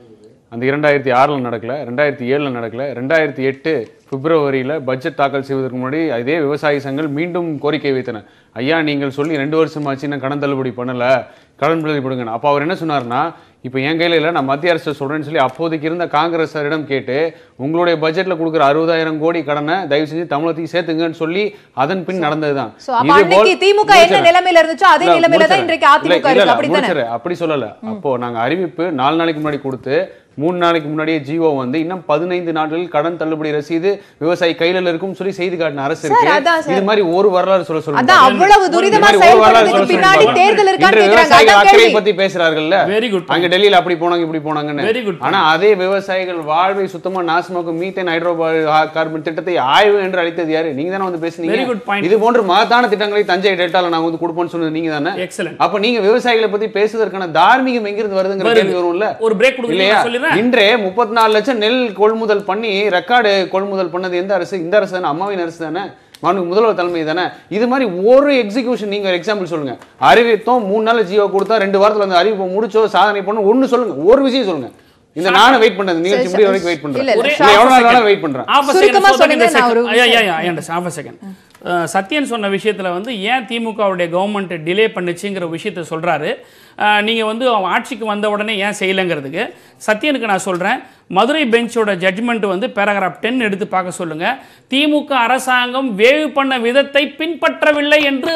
[SPEAKER 3] அந்த இரண்டாயிரத்தி ஆறில் நடக்கல ரெண்டாயிரத்தி ஏழில் நடக்கல ரெண்டாயிரத்தி எட்டு பிப்ரவரியில் பட்ஜெட் தாக்கல் செய்வதற்கு முன்னாடி அதே விவசாய சங்கங்கள் மீண்டும் கோரிக்கை வைத்தன ஐயா நீங்கள் சொல்லி ரெண்டு வருஷமாச்சு இன்னும் கடன் தள்ளுபடி பண்ணல கடன் தள்ளுபடி பண்ணுங்க அப்போ அவர் என்ன சொன்னார்னா இப்போ என் கையில் இல்லை நான் மத்திய அரசு சொல்கிறேன்னு சொல்லி அப்போதைக்கு இருந்த காங்கிரஸரிடம் கேட்டு உங்களுடைய பட்ஜெட்டில் கொடுக்குற அறுபதாயிரம் கோடி கடனை தயவு செஞ்சு தமிழகத்தையும் சேர்த்துங்கன்னு சொல்லி அதன் பின் நடந்தது தான்
[SPEAKER 1] சோ அப்ப அன்னைக்கு திமுக என்ன நிலைமையில இருந்துச்சோ அதே நிலைமையில தான் இன்றைக்கு அதிமுக இருக்கு அப்படித்தானே
[SPEAKER 3] அப்படி சொல்லல அப்போ நாங்க அறிவிப்பு நாலு நாளைக்கு முன்னாடி கொடுத்து மூணு நாளைக்கு முன்னாடியே ஜிஓ வந்து இன்னும் பதினைந்து நாட்களில் கடன் தள்ளுபடி ரசீது விவசாயி கையில இருக்கும் சொல்லி செய்தி காட்டின அரசு
[SPEAKER 1] சார், அதான்
[SPEAKER 3] இருக்கு
[SPEAKER 1] சார்.
[SPEAKER 3] இது மாதிரி ஒரு வரலாறு சொல்ல சொல்லுங்க
[SPEAKER 1] அதான் அவ்வளவு துரிதமா
[SPEAKER 3] இது மாதிரி ஒரு வரலாறு
[SPEAKER 1] செயல்படுறதுக்கு
[SPEAKER 3] சொல்ல
[SPEAKER 1] பின்னாடி
[SPEAKER 3] சொல்லுங்க.
[SPEAKER 1] தேர்தல் இருக்கான்னு
[SPEAKER 3] இன்று
[SPEAKER 1] கேக்குறாங்க
[SPEAKER 3] விவசாயிகள்
[SPEAKER 1] அதான்
[SPEAKER 3] அக்கறை
[SPEAKER 1] கேள்வி
[SPEAKER 3] பத்தி பேசுறாங்கல்ல
[SPEAKER 4] Very good point.
[SPEAKER 3] அங்க டெல்லியில அப்படி போனாங்க இப்படி போனாங்கன்னு
[SPEAKER 4] Very good point.
[SPEAKER 3] ஆனா அதே விவசாயிகள் வாழ்வை சுத்தமா நாசமாக்கும் மீத்தேன் ஹைட்ரோ கார்பன் திட்டத்தை ஆய்வு என்று அழைத்தது யாரு நீங்க தானே வந்து
[SPEAKER 4] Very
[SPEAKER 3] பேசுனீங்க
[SPEAKER 4] good point.
[SPEAKER 3] இது போன்ற மகத்தான திட்டங்களை தஞ்சை டெல்டால நாங்க வந்து கொடுப்போம்னு சொன்னது நீங்க தானே
[SPEAKER 4] எக்ஸலன்ட்
[SPEAKER 3] அப்ப நீங்க விவசாயிகளை பத்தி பேசுவதற்கான தார்மீகம் எங்கிருந்து வருதுங்கிற
[SPEAKER 4] வருது.
[SPEAKER 3] கேள்வி வரும்ல
[SPEAKER 4] ஒரு பிரேக் கொடுங்க
[SPEAKER 3] இல்லையா
[SPEAKER 4] நான் சொல்லிடுறேன்
[SPEAKER 3] இன்றே முப்பத்தி நாலு லட்சம் நெல் கொள்முதல் பண்ணி ரெக்கார்டு கொள்முதல் பண்ணது எந்த அரசு இந்த அரசு தானே அம்மாவின் அரசு தானே மாண்பு முதல்வர் தலைமை தானே இது மாதிரி ஒரு எக்ஸிகியூஷன் நீங்க ஒரு எக்ஸாம்பிள் சொல்லுங்க அறிவித்தோம் மூணு நாள் ஜியோ கொடுத்தா ரெண்டு வாரத்துல அந்த அறிவிப்பை முடிச்சோ சாதனை பண்ணோம் ஒண்ணு சொல்லுங்க ஒரு விஷயம் சொல்லுங்க இந்த நானும் வெயிட் பண்றது நிகழ்ச்சி
[SPEAKER 1] சரி,
[SPEAKER 3] முடிய வரைக்கும் வெயிட் பண்றேன்
[SPEAKER 1] இல்ல, இல்ல,
[SPEAKER 3] இல்ல, எவ்வளவு நாள் வேணா வெயிட் பண்றேன்
[SPEAKER 4] Half a second,
[SPEAKER 1] சுருக்கமா
[SPEAKER 4] so that in the
[SPEAKER 1] சொல்லுங்க, நான் ஒரு
[SPEAKER 4] second- Yeah, yeah, yeah, I understand. Half a second. அஹ், சத்யன் சொன்ன விஷயத்துல வந்து ஏன் திமுகவுடைய கவர்மெண்ட் டிலே பண்ணுச்சுங்கிற விஷயத்த சொல்றாரு அஹ், நீங்க வந்து அவன் ஆட்சிக்கு வந்த உடனே ஏன் செய்யலைங்கிறதுக்கு சத்யனுக்கு நான் சொல்றேன் மதுரை பெஞ்சோட ஜட்ஜ்மெண்ட் வந்து பேராகிராஃப் டென் எடுத்து பார்க்க சொல்லுங்க திமுக அரசாங்கம் வேவு பண்ண விதத்தை பின்பற்றவில்லை என்று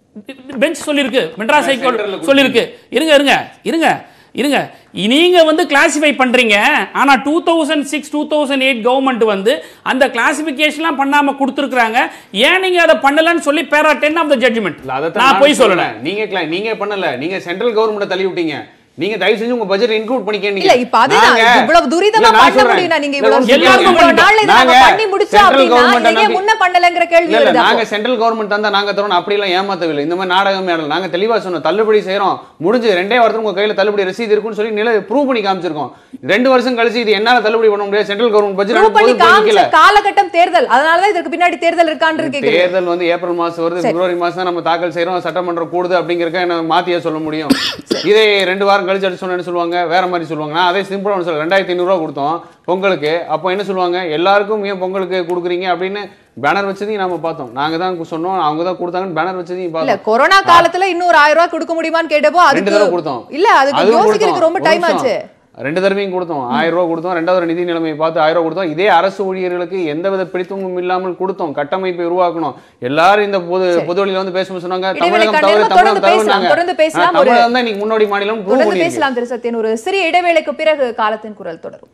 [SPEAKER 4] பெஞ்ச் சொல்லியிருக்கு மெட்ராஸ் ஹைகோர்ட் சொல்லியிருக்கு இருங்க இருங்க இருங்க இருங்க நீங்க வந்து கிளாசிஃபை பண்றீங்க ஆனா two thousand six two thousand eight government வந்து அந்த கிளாசிபிகேஷன்லாம் பண்ணாம கொடுத்துருக்காங்க ஏன் நீங்க அதை பண்ணலன்னு சொல்லி பேரா டென் ஆஃப் த ஜட்ஜ்மெண்ட்
[SPEAKER 3] இல்ல, அதைத்தான்
[SPEAKER 4] நான் போய் சொல்லல
[SPEAKER 3] சொல்றேன். நீங்க cla- நீங்க பண்ணல நீங்க சென்ட்ரல் கவர்மெண்ட் தள்ளி விட்டீங்க நீங்க தயவு செஞ்சு உங்க பட்ஜெட் இன்க்ளூட் பண்ணிக்கங்க
[SPEAKER 1] இல்ல இப்ப அதுதான் இவ்வளவு துரிதமா பண்ண முடியும் நீங்க இவ்வளவு
[SPEAKER 4] எல்லாருக்கும்
[SPEAKER 1] இவ்வளவு நாள்ல இதை நாங்க
[SPEAKER 3] நாங்க
[SPEAKER 1] பண்ணி முடிச்சோம்
[SPEAKER 3] central
[SPEAKER 1] அப்படின்னா
[SPEAKER 3] government
[SPEAKER 1] இதை ஏன் முன்ன பண்ணலங்கிற கேள்வி
[SPEAKER 3] இல்ல இல்ல
[SPEAKER 1] வருது
[SPEAKER 3] நாங்க
[SPEAKER 1] அப்போ.
[SPEAKER 3] சென்ட்ரல் கவர்மெண்ட் தந்தா நாங்க தரோம் அப்படி எல்லாம் ஏமாத்தவில்லை இந்த மாதிரி நாடகம் மேடல் நாங்க தெளிவா சொன்னோம் தள்ளுபடி செய்றோம் முடிஞ்சு ரெண்டே வாரத்துல உங்க கையில தள்ளுபடி ரசீது இருக்குன்னு சொல்லி நில ப்ரூவ் பண்ணி காமிச்சிருக்கோம் ரெண்டு வருஷம் கழிச்சு இது என்னால தள்ளுபடி பண்ண முடியாது சென்ட்ரல் கவர்மெண்ட்
[SPEAKER 1] Prove பண்ணி
[SPEAKER 3] பட்ஜெட்
[SPEAKER 1] காமிச்ச காலகட்டம் தேர்தல் அதனாலதான் இதற்கு பின்னாடி தேர்தல் இருக்கான்னு கேக்குறீங்க
[SPEAKER 3] தேர்தல் வந்து ஏப்ரல் மாசம் வருது பிப்ரவரி மாசம் தான் நம்ம தாக்கல் செய்றோம் சட்டமன்றம் கூடுது அப்படிங்கறக்க என்ன மாத்தியா சொல்ல முடியும் இதே ரெண்டு வாரம் கழிச்சு அடிச்சு சொன்னேன்னு சொல்லுவாங்க வேற மாதிரி சொல்லுவாங்க நான் அதே சிம்பிளா ஒன்று சொல்ல ரெண்டாயிரத்தி ஐநூறுரூவா கொடுத்தோம் பொங்கலுக்கு அப்போ என்ன சொல்லுவாங்க எல்லாருக்கும் ஏன் பொங்கலுக்கு கொடுக்குறீங்க அப்படின்னு பேனர் வச்சதையும் நாம பார்த்தோம் நாங்க தான் சொன்னோம் அவங்க தான் கொடுத்தாங்கன்னு பேனர் வச்சதையும்
[SPEAKER 1] இல்ல
[SPEAKER 3] பார்த்தோம்
[SPEAKER 1] கொரோனா காலத்துல இன்னொரு ஆயிரம் ரூபாய் கொடுக்க முடியுமான்னு கேட்டப்போ
[SPEAKER 3] ரெண்டு
[SPEAKER 1] அதுக்கு
[SPEAKER 3] தடவை கொடுத்தோம்
[SPEAKER 1] இல்ல அதுக்கு
[SPEAKER 3] அதுவும்
[SPEAKER 1] யோசிக்கிறதுக்கு
[SPEAKER 3] கொடுத்தோம்.
[SPEAKER 1] ரொம்ப
[SPEAKER 3] ஒரு
[SPEAKER 1] டைம்
[SPEAKER 3] நிமிஷம்.
[SPEAKER 1] ஆச்சு
[SPEAKER 3] ரெண்டு தடவையும் கொடுத்தோம் ஆயிரம் ரூபாய் கொடுத்தோம் ரெண்டாவது நிதி நிலைமையை பார்த்து ஆயிரம் ரூபாய் கொடுத்தோம் இதே அரசு ஊழியர்களுக்கு எந்தவித பிடித்தமும் இல்லாமல் கொடுத்தோம் கட்டமைப்பை உருவாக்கணும் எல்லாரும் இந்த பொது பொது வழியில வந்து பேசும்போது சொன்னாங்க
[SPEAKER 1] இடைவேளை
[SPEAKER 3] தமிழகம் தவறு
[SPEAKER 1] கண்டிப்பா தொடர்ந்து
[SPEAKER 3] தமிழகம்
[SPEAKER 1] பேசலாம்,
[SPEAKER 3] தவறுனாங்க
[SPEAKER 1] தொடர்ந்து பேசலாம்.
[SPEAKER 3] ஆ,
[SPEAKER 1] ஒரு-
[SPEAKER 3] தமிழகம் தான் இன்னைக்கு முன்னோடி மாநிலம் prove
[SPEAKER 1] தொடர்ந்து
[SPEAKER 3] பண்ணியிருக்கு.
[SPEAKER 1] பேசலாம் திரு சத்யன் ஒரு சிறிய இடைவேளைக்கு பிறகு காலத்தின் குரல் தொடரும்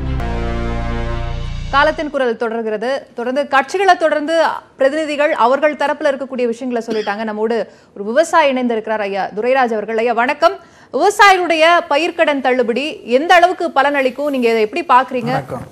[SPEAKER 1] காலத்தின் குரல் தொடர்கிறது தொடர்ந்து கட்சிகளை தொடர்ந்து பிரதிநிதிகள் அவர்கள் தரப்புல இருக்கக்கூடிய விஷயங்களை சொல்லிட்டாங்க நம்மோடு ஒரு விவசாயி இணைந்திருக்கிறார் ஐயா துரைராஜ் அவர்கள் ஐயா வணக்கம் விவசாயிகளுடைய பயிர்க்கடன் தள்ளுபடி எந்த அளவுக்கு பலன் அளிக்கும் நீங்க இதை எப்படி பாக்குறீங்க
[SPEAKER 5] வணக்கம்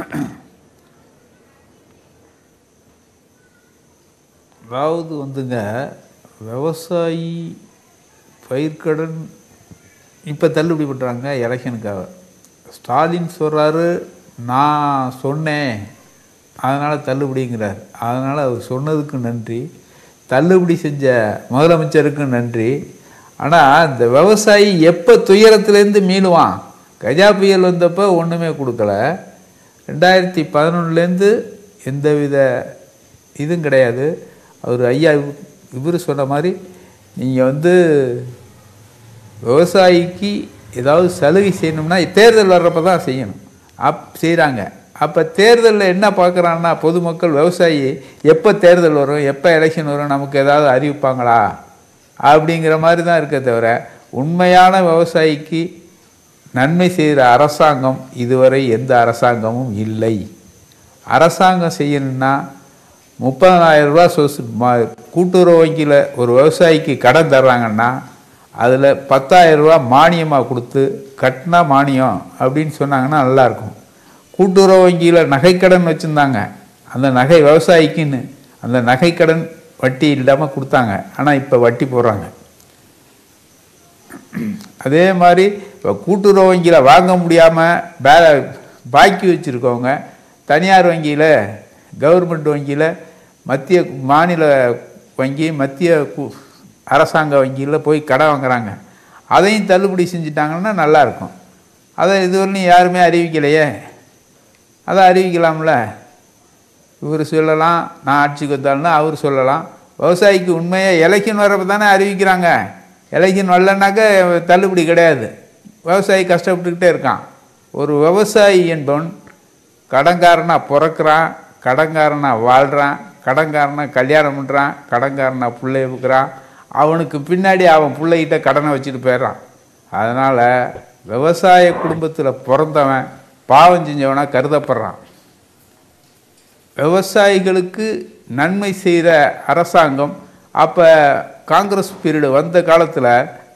[SPEAKER 5] அதாவது வந்துங்க விவசாயி பயிர்க்கடன் இப்போ தள்ளுபடி பண்ணுறாங்க எலெக்ஷனுக்காக ஸ்டாலின் சொல்கிறாரு நான் சொன்னேன் அதனால் தள்ளுபடிங்கிறார் அதனால் அவர் சொன்னதுக்கு நன்றி தள்ளுபடி செஞ்ச முதலமைச்சருக்கு நன்றி ஆனால் இந்த விவசாயி எப்போ துயரத்துலேருந்து மீளுவான் கஜா புயல் வந்தப்போ ஒன்றுமே கொடுக்கல ரெண்டாயிரத்தி பதினொன்றுலேருந்து எந்தவித இதுவும் கிடையாது அவர் ஐயா இவர் சொன்ன மாதிரி நீங்கள் வந்து விவசாயிக்கு ஏதாவது சலுகை செய்யணும்னா தேர்தல் வர்றப்ப தான் செய்யணும் அப் செய்கிறாங்க அப்போ தேர்தலில் என்ன பார்க்குறான்னா பொதுமக்கள் விவசாயி எப்போ தேர்தல் வரும் எப்போ எலெக்ஷன் வரும் நமக்கு ஏதாவது அறிவிப்பாங்களா அப்படிங்கிற மாதிரி தான் இருக்க தவிர உண்மையான விவசாயிக்கு நன்மை செய்கிற அரசாங்கம் இதுவரை எந்த அரசாங்கமும் இல்லை அரசாங்கம் செய்யணும்னா முப்பதனாயிரம் ரூபா சொசு ம- கூட்டுறவு வங்கியில் ஒரு விவசாயிக்கு கடன் தர்றாங்கன்னா அதில் பத்தாயிரம் ரூபா மானியமாக கொடுத்து கட்டினா மானியம் அப்படின்னு சொன்னாங்கன்னா நல்லாயிருக்கும் கூட்டுறவு வங்கியில் நகைக்கடன் வச்சுருந்தாங்க அந்த நகை விவசாயிக்குன்னு அந்த நகைக்கடன் வட்டி இல்லாமல் கொடுத்தாங்க ஆனால் இப்போ வட்டி போடுறாங்க அதே மாதிரி இப்போ கூட்டுறவு வங்கியில் வாங்க முடியாமல் பே பாக்கி வச்சுருக்கவங்க தனியார் வங்கியில் கவர்மெண்ட் வங்கியில் மத்திய மாநில வங்கி மத்திய கு- அரசாங்க வங்கியில் போய் கடன் வாங்குறாங்க அதையும் தள்ளுபடி செஞ்சுட்டாங்கன்னா நல்லாயிருக்கும் அதை இதுவரையும் யாருமே அறிவிக்கலையே அதை அறிவிக்கலாம்ல இவர் சொல்லலாம் நான் ஆட்சிக்கு வந்தாலும்னா அவர் சொல்லலாம் விவசாயிக்கு உண்மையாக எலெக்ஷன் வரப்போ தானே அறிவிக்கிறாங்க எலெக்ஷன் வரலனாக்க தள்ளுபடி கிடையாது விவசாயி கஷ்டப்பட்டுக்கிட்டே இருக்கான் ஒரு விவசாயி என்பவன் கடன்காரனா பிறக்கிறான் கடன்காரனா வாழ்கிறான் கடன்காரனா கல்யாணம் பண்ணுறான் கடன்காரனா பிள்ளைய இருக்கிறான் அவனுக்கு பின்னாடி அவன் பிள்ளைகிட்ட கடனை வச்சுட்டு போயிடுறான் அதனால் விவசாய குடும்பத்தில் பிறந்தவன் பாவம் செஞ்சவனா கருதப்படுறான் விவசாயிகளுக்கு நன்மை செய்கிற அரசாங்கம் அப்போ காங்கிரஸ் பீரியடு வந்த காலத்தில்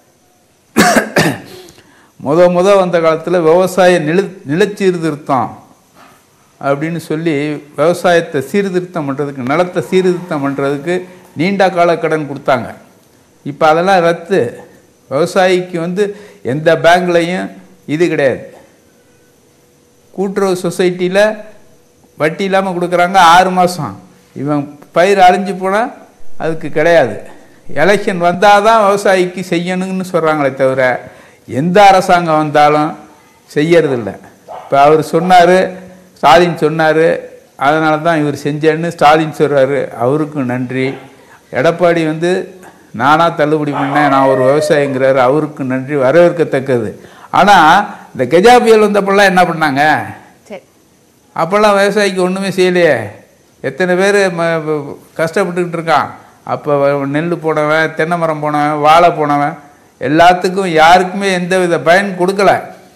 [SPEAKER 5] முத முத வந்த காலத்தில் விவசாய நில நிலச்சீர்திருத்தம் அப்படின்னு சொல்லி விவசாயத்தை சீர்திருத்தம் பண்ணுறதுக்கு நிலத்தை சீர்திருத்தம் பண்ணுறதுக்கு நீண்ட கால கடன் கொடுத்தாங்க இப்போ அதெல்லாம் ரத்து விவசாயிக்கு வந்து எந்த பேங்க்லேயும் இது கிடையாது கூட்டுறவு சொசைட்டியில் வட்டி இல்லாமல் கொடுக்குறாங்க ஆறு மாதம் இவன் பயிர் அழிஞ்சு போனால் அதுக்கு கிடையாது எலெக்ஷன் வந்தால் தான் விவசாயிக்கு செய்யணும்னு சொல்கிறாங்களே தவிர எந்த அரசாங்கம் வந்தாலும் செய்யறதில்ல இப்போ அவர் சொன்னார் ஸ்டாலின் சொன்னார் அதனால தான் இவர் செஞ்சேன்னு ஸ்டாலின் சொல்கிறாரு அவருக்கும் நன்றி எடப்பாடி வந்து நானாக தள்ளுபடி பண்ணேன் நான் ஒரு விவசாயிங்கிறாரு அவருக்கு நன்றி வரவேற்கத்தக்கது ஆனால் இந்த கஜா புயல் வந்தப்பெல்லாம் என்ன பண்ணாங்க
[SPEAKER 1] சரி
[SPEAKER 5] அப்போல்லாம் விவசாயிக்கு ஒன்றுமே செய்யலையே எத்தனை பேர் ம கஷ்டப்பட்டுக்கிட்டு இருக்கான் அப்போ நெல் போனவன் தென்னை மரம் போனவன் வாழை போனவன் எல்லாத்துக்கும் யாருக்குமே எந்த வித பயன் கொடுக்கல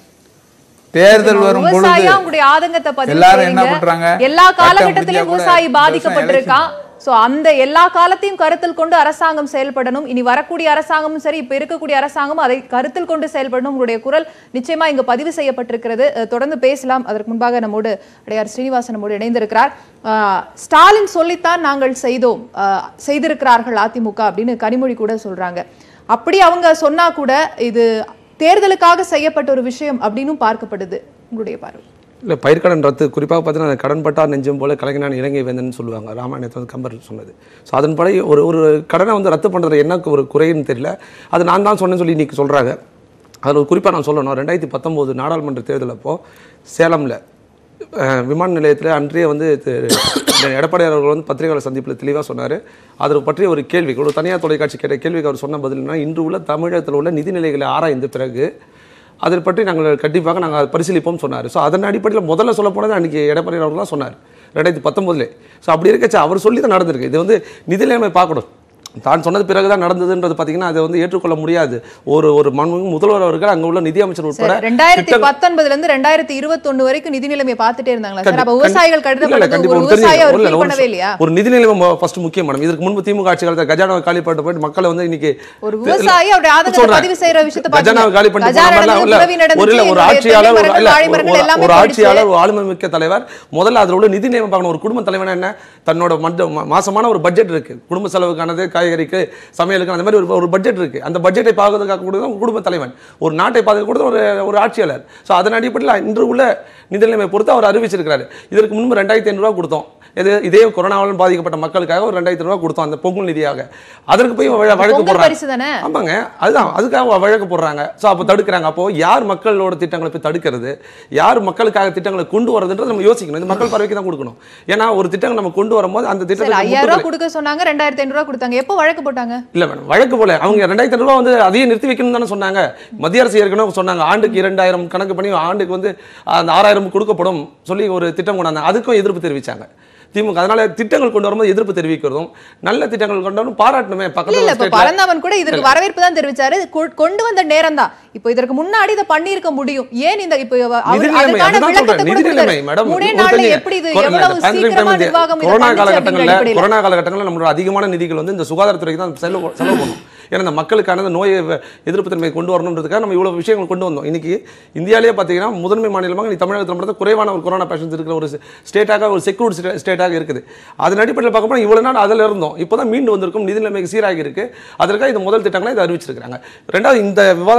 [SPEAKER 5] தேர்தல் வரும் பொழுது
[SPEAKER 1] விவசாயியா உங்களுடைய ஆதங்கத்தை பதிவு
[SPEAKER 5] எல்லாரும் என்ன
[SPEAKER 1] செய்றீங்க.
[SPEAKER 5] பண்றாங்க?
[SPEAKER 1] எல்லா
[SPEAKER 5] சட்டம்
[SPEAKER 1] காலகட்டத்திலும்
[SPEAKER 5] புரிஞ்சா கூட
[SPEAKER 1] விவசாயி
[SPEAKER 5] விவசாயம்
[SPEAKER 1] பாதிக்கப்பட்டிருக்கான் சோ அந்த எல்லா காலத்தையும் கருத்தில் கொண்டு அரசாங்கம் செயல்படணும் இனி வரக்கூடிய அரசாங்கமும் சரி இப்ப இருக்கக்கூடிய அரசாங்கமும் அதை கருத்தில் கொண்டு செயல்படணும் உங்களுடைய குரல் நிச்சயமா இங்கு பதிவு செய்யப்பட்டிருக்கிறது அஹ், தொடர்ந்து பேசலாம் அதற்கு முன்பாக நம்மோடு அடையார் ஸ்ரீனிவாசன் நம்மோடு இணைந்திருக்கிறார் அஹ், ஸ்டாலின் சொல்லித்தான் நாங்கள் செய்தோம் அஹ், செய்திருக்கிறார்கள் அதிமுக அப்படின்னு கனிமொழி கூட சொல்றாங்க அப்படி அவங்க சொன்னா கூட இது தேர்தலுக்காக செய்யப்பட்ட ஒரு விஷயம் அப்படின்னும் பார்க்கப்படுது உங்களுடைய பார்வை
[SPEAKER 6] இல்லை பயிர்க்கடன் ரத்து குறிப்பாக பார்த்தீங்கன்னா கடன் பட்டார் நெஞ்சம் போல கலைஞனான் இலங்கை வேந்தன் சொல்லுவாங்க ராமாயணத்தை வந்து கம்பர் சொன்னது ஸோ அதன்படி ஒரு ஒரு கடனை வந்து ரத்து பண்ணுறது என்ன ஒரு குறைன்னு தெரியல அது நான் தான் சொன்னேன்னு சொல்லி இன்றைக்கி சொல்கிறாங்க அதில் ஒரு குறிப்பாக நான் சொல்லணும் ரெண்டாயிரத்தி பத்தொம்போது நாடாளுமன்ற தேர்தல் அப்போ சேலமில் அஹ், விமான நிலையத்தில் அன்றைய வந்து திரு எடப்பாடியார் அவர்கள் வந்து பத்திரிகையாளர் சந்திப்பில் தெளிவாக சொன்னார் அதை பற்றிய ஒரு கேள்வி ஒரு தனியார் தொலைக்காட்சி கேட்ட கேள்விக்கு அவர் சொன்ன பதில்னா இன்று உள்ள தமிழகத்தில் உள்ள நிதிநிலைகளை ஆராய்ந்த பிறகு அதை பற்றி நாங்கள் கண்டிப்பாக நாங்கள் பரிசீலிப்போம் சொன்னார் ஸோ அதன் அடிப்படையில் முதல்ல சொல்ல போனது அன்றைக்கி எடப்பாடி அவர்கள் தான் சொன்னார் ரெண்டாயிரத்தி பத்தொம்போதுலே ஸோ அப்படி இருக்கச்சு அவர் சொல்லி தான் நடந்திருக்கு இது வந்து நிதி நிலைமை பார்க்கணும் தான் சொன்னது பிறகு தான் நடந்ததுன்றது பார்த்தீங்கன்னா அதை வந்து ஏற்றுக்கொள்ள முடியாது ஒரு ஒரு மண்பு முதல்வர் அவர்கள் அங்கே உள்ள நிதி அமைச்சர் உட்பட
[SPEAKER 1] சரி ரெண்டாயிரத்தி
[SPEAKER 6] திட்டங்கள்-
[SPEAKER 1] பத்தொன்பதுல இருந்து ரெண்டாயிரத்தி இருபத்தொன்னு வரைக்கும் நிதி நிலைமையை பார்த்துட்டே இருந்தாங்களா சார் அப்ப
[SPEAKER 6] கண்டி-
[SPEAKER 1] விவசாயிகள்
[SPEAKER 6] இல்ல, இல்ல,
[SPEAKER 1] கடிதப்பட்டது
[SPEAKER 6] கண்டிப்பா
[SPEAKER 1] ஒரு
[SPEAKER 6] ஒரு தெரிஞ்சு-
[SPEAKER 1] விவசாயி அவர்
[SPEAKER 6] இல்ல,
[SPEAKER 1] feel
[SPEAKER 6] ஒரு
[SPEAKER 1] பண்ணவே இல்லையா
[SPEAKER 6] ஒரு நிதி நிலைமை ஃபர்ஸ்ட் முக்கியம் மேடம் இதுக்கு முன்பு திமுக ஆட்சி காலத்தில் கஜானாவை காலி பண்ணிட்டு போயிட்டு மக்களை வந்து இன்னைக்கு
[SPEAKER 1] ஒரு விவசாயி அவருடைய ஆதங்கத்தை
[SPEAKER 6] சொல்றேன்.
[SPEAKER 1] பதிவு செய்யற விஷயத்தை
[SPEAKER 6] கஜானாவை காலி பண்ணிட்டு
[SPEAKER 1] கஜானா
[SPEAKER 6] போன மாதிரிலாம்
[SPEAKER 1] நடந்தது,
[SPEAKER 6] இல்ல.
[SPEAKER 1] துறவி நடந்துச்சு,
[SPEAKER 6] ஒரு இல்ல, ஒரு
[SPEAKER 1] எங்களுடைய
[SPEAKER 6] ஆட்சியாளர் ஒரு-
[SPEAKER 1] தென்னை
[SPEAKER 6] இல்ல,
[SPEAKER 1] மரங்கள், வாழை மரங்கள்
[SPEAKER 6] ஒரு-
[SPEAKER 1] எல்லாமே
[SPEAKER 6] ஒரு
[SPEAKER 1] போயிடுச்சு.
[SPEAKER 6] ஆட்சியாளர் ஒரு ஆளுமை மிக்க தலைவர் முதல்ல அதில் உள்ள நிதி நிலைமை பார்க்கணும் ஒரு குடும்ப தலைவனா என்ன தன்னோட மந்த- மா- மாசமான ஒரு பட்ஜெட் இருக்கு குடும்ப செலவுக்கானது காய்கறிக்கு சமையலுக்கு அந்த மாதிரி ஒரு ஒரு பட்ஜெட் இருக்கு அந்த பட்ஜெட்டை பாதுகாக்க கூடியது ஒரு குடும்ப தலைவன் ஒரு நாட்டை பாதுகாக்க கூடியது ஒரு ஒரு ஆட்சியாளர் ஸோ அதன் அடிப்படையில் இன்று உள்ள நிதி நிலைமை பொறுத்து அவர் அறிவிச்சிருக்கிறாரு இதற்கு முன்பு ரெண்டாயிரத்தி ஐநூறுரூவா கொடுத்தோம் இது இதே கொரோனாவால் பாதிக்கப்பட்ட மக்களுக்காக ஒரு ரெண்டாயிரத்தி ரூபா கொடுத்தோம் அந்த பொங்கல் நிதியாக அதற்கு போய் வழ- வழக்கு
[SPEAKER 1] பொங்கல்
[SPEAKER 6] போடுறாங்க
[SPEAKER 1] பரிசு தானே
[SPEAKER 6] ஆமாங்க அதுதான் அதுக்காக வழக்கு போடுறாங்க ஸோ அப்போ தடுக்கிறாங்க அப்போ யார் மக்களோட திட்டங்களை போய் தடுக்கிறது யார் மக்களுக்காக திட்டங்களை கொண்டு வரதுன்றது நம்ம யோசிக்கணும் இது மக்கள் பார்வைக்கு தான் கொடுக்கணும் ஏன்னா ஒரு திட்டங்கள் நம்ம கொண்டு வரும்போது அந்த
[SPEAKER 1] சரி
[SPEAKER 6] திட்டத்தை
[SPEAKER 1] ஐயாயிரம் ரூபாய் கொடுக்க சொன்னாங்க ரெண்டாயிரத்தி ஐநூறு ரூபாய் கொடுத்தாங்க எப்போ வழக்கு போட்டாங்க
[SPEAKER 6] இல்ல மேடம் வழக்கு போல அவங்க ரெண்டாயிரத்தி ரூபா வந்து அதையும் நிறுத்தி வைக்கணும் தானே சொன்னாங்க மத்திய அரசு ஏற்கனவே சொன்னாங்க ஆண்டுக்கு இரண்டாயிரம் கணக்கு பண்ணி ஆண்டுக்கு வந்து அந்த ஆறாயிரம் கொடுக்கப்படும் சொல்லி ஒரு திட்டம் கொண்டாங்க அதுக்கும் எதிர்ப்பு தெரிவிச்சாங்க திமுக அதனால திட்டங்கள் கொண்டு வரும்போது எதிர்ப்பு தெரிவிக்கிறதும் நல்ல திட்டங்கள் கொண்டு வரும் பாராட்டணுமே
[SPEAKER 1] இல்ல
[SPEAKER 6] பக்கத்துல
[SPEAKER 1] இல்ல
[SPEAKER 6] ஒரு
[SPEAKER 1] இப்ப
[SPEAKER 6] stateல-
[SPEAKER 1] பரந்தாமன் கூட இதற்கு வரவேற்பு தான் தெரிவிச்சாரு கொ- கொண்டு வந்த நேரம் தான் இப்போ இதற்கு முன்னாடி இதை பண்ணியிருக்க முடியும் ஏன் இந்த இப்போ அவர்
[SPEAKER 6] நிதி நிலைமை,
[SPEAKER 1] அதுக்கான
[SPEAKER 6] அதுதான்
[SPEAKER 1] விளக்கத்தை
[SPEAKER 6] சொல்றேன்.
[SPEAKER 1] கூட
[SPEAKER 6] நிதி நிலைமை,
[SPEAKER 1] கொடுத்தாரு.
[SPEAKER 6] மேடம்.
[SPEAKER 1] மூணே
[SPEAKER 6] ஒரு
[SPEAKER 1] நாள்ல
[SPEAKER 6] தெரியுங்க.
[SPEAKER 1] எப்படி இது
[SPEAKER 6] கொரோனா-
[SPEAKER 1] எவ்வளவு
[SPEAKER 6] இந்த pandemic
[SPEAKER 1] சீக்கிரமா
[SPEAKER 6] time வந்து
[SPEAKER 1] நிர்வாகம் இதை
[SPEAKER 6] கொரோனா
[SPEAKER 1] பண்ணுச்சு அப்படிங்கிற
[SPEAKER 6] காலகட்டங்கள்ல
[SPEAKER 1] அடிப்படையில.
[SPEAKER 6] கொரோனா காலகட்டங்களில் நம்மளோட அதிகமான நிதிகள் வந்து இந்த சுகாதாரத்துறைக்கு தான் செலவு செலவு பண்ணும் ஏன்னா இந்த மக்களுக்கான இந்த நோயை வ- எதிர்ப்பு தன்மையை கொண்டு வரணுன்றதுக்காக நம்ம இவ்வளவு விஷயங்கள் கொண்டு வந்தோம் இன்னைக்கு இந்தியாவிலேயே பார்த்தீங்கன்னா முதன்மை மாநிலமாக நீ தமிழகத்தில் மட்டும் தான் குறைவான ஒரு கொரோனா பேஷன்ஸ் இருக்கிற ஒரு ஸ்டேட்டாக ஒரு செக்யூர்ட் ஸ்டேட்டாக இருக்குது அதன் அடிப்படையில் பார்க்க போனால் இவ்வளவு நாள் அதில் இருந்தோம் இப்போ தான் மீண்டு வந்திருக்கும் நிதி நிலைமைக்கு சீராகி இருக்கு அதற்காக இந்த முதல் திட்டங்களை இதை அறிவிச்சிருக்காங்க ரெண்டாவது இந்த விவாதம் நடத்துகிற இதே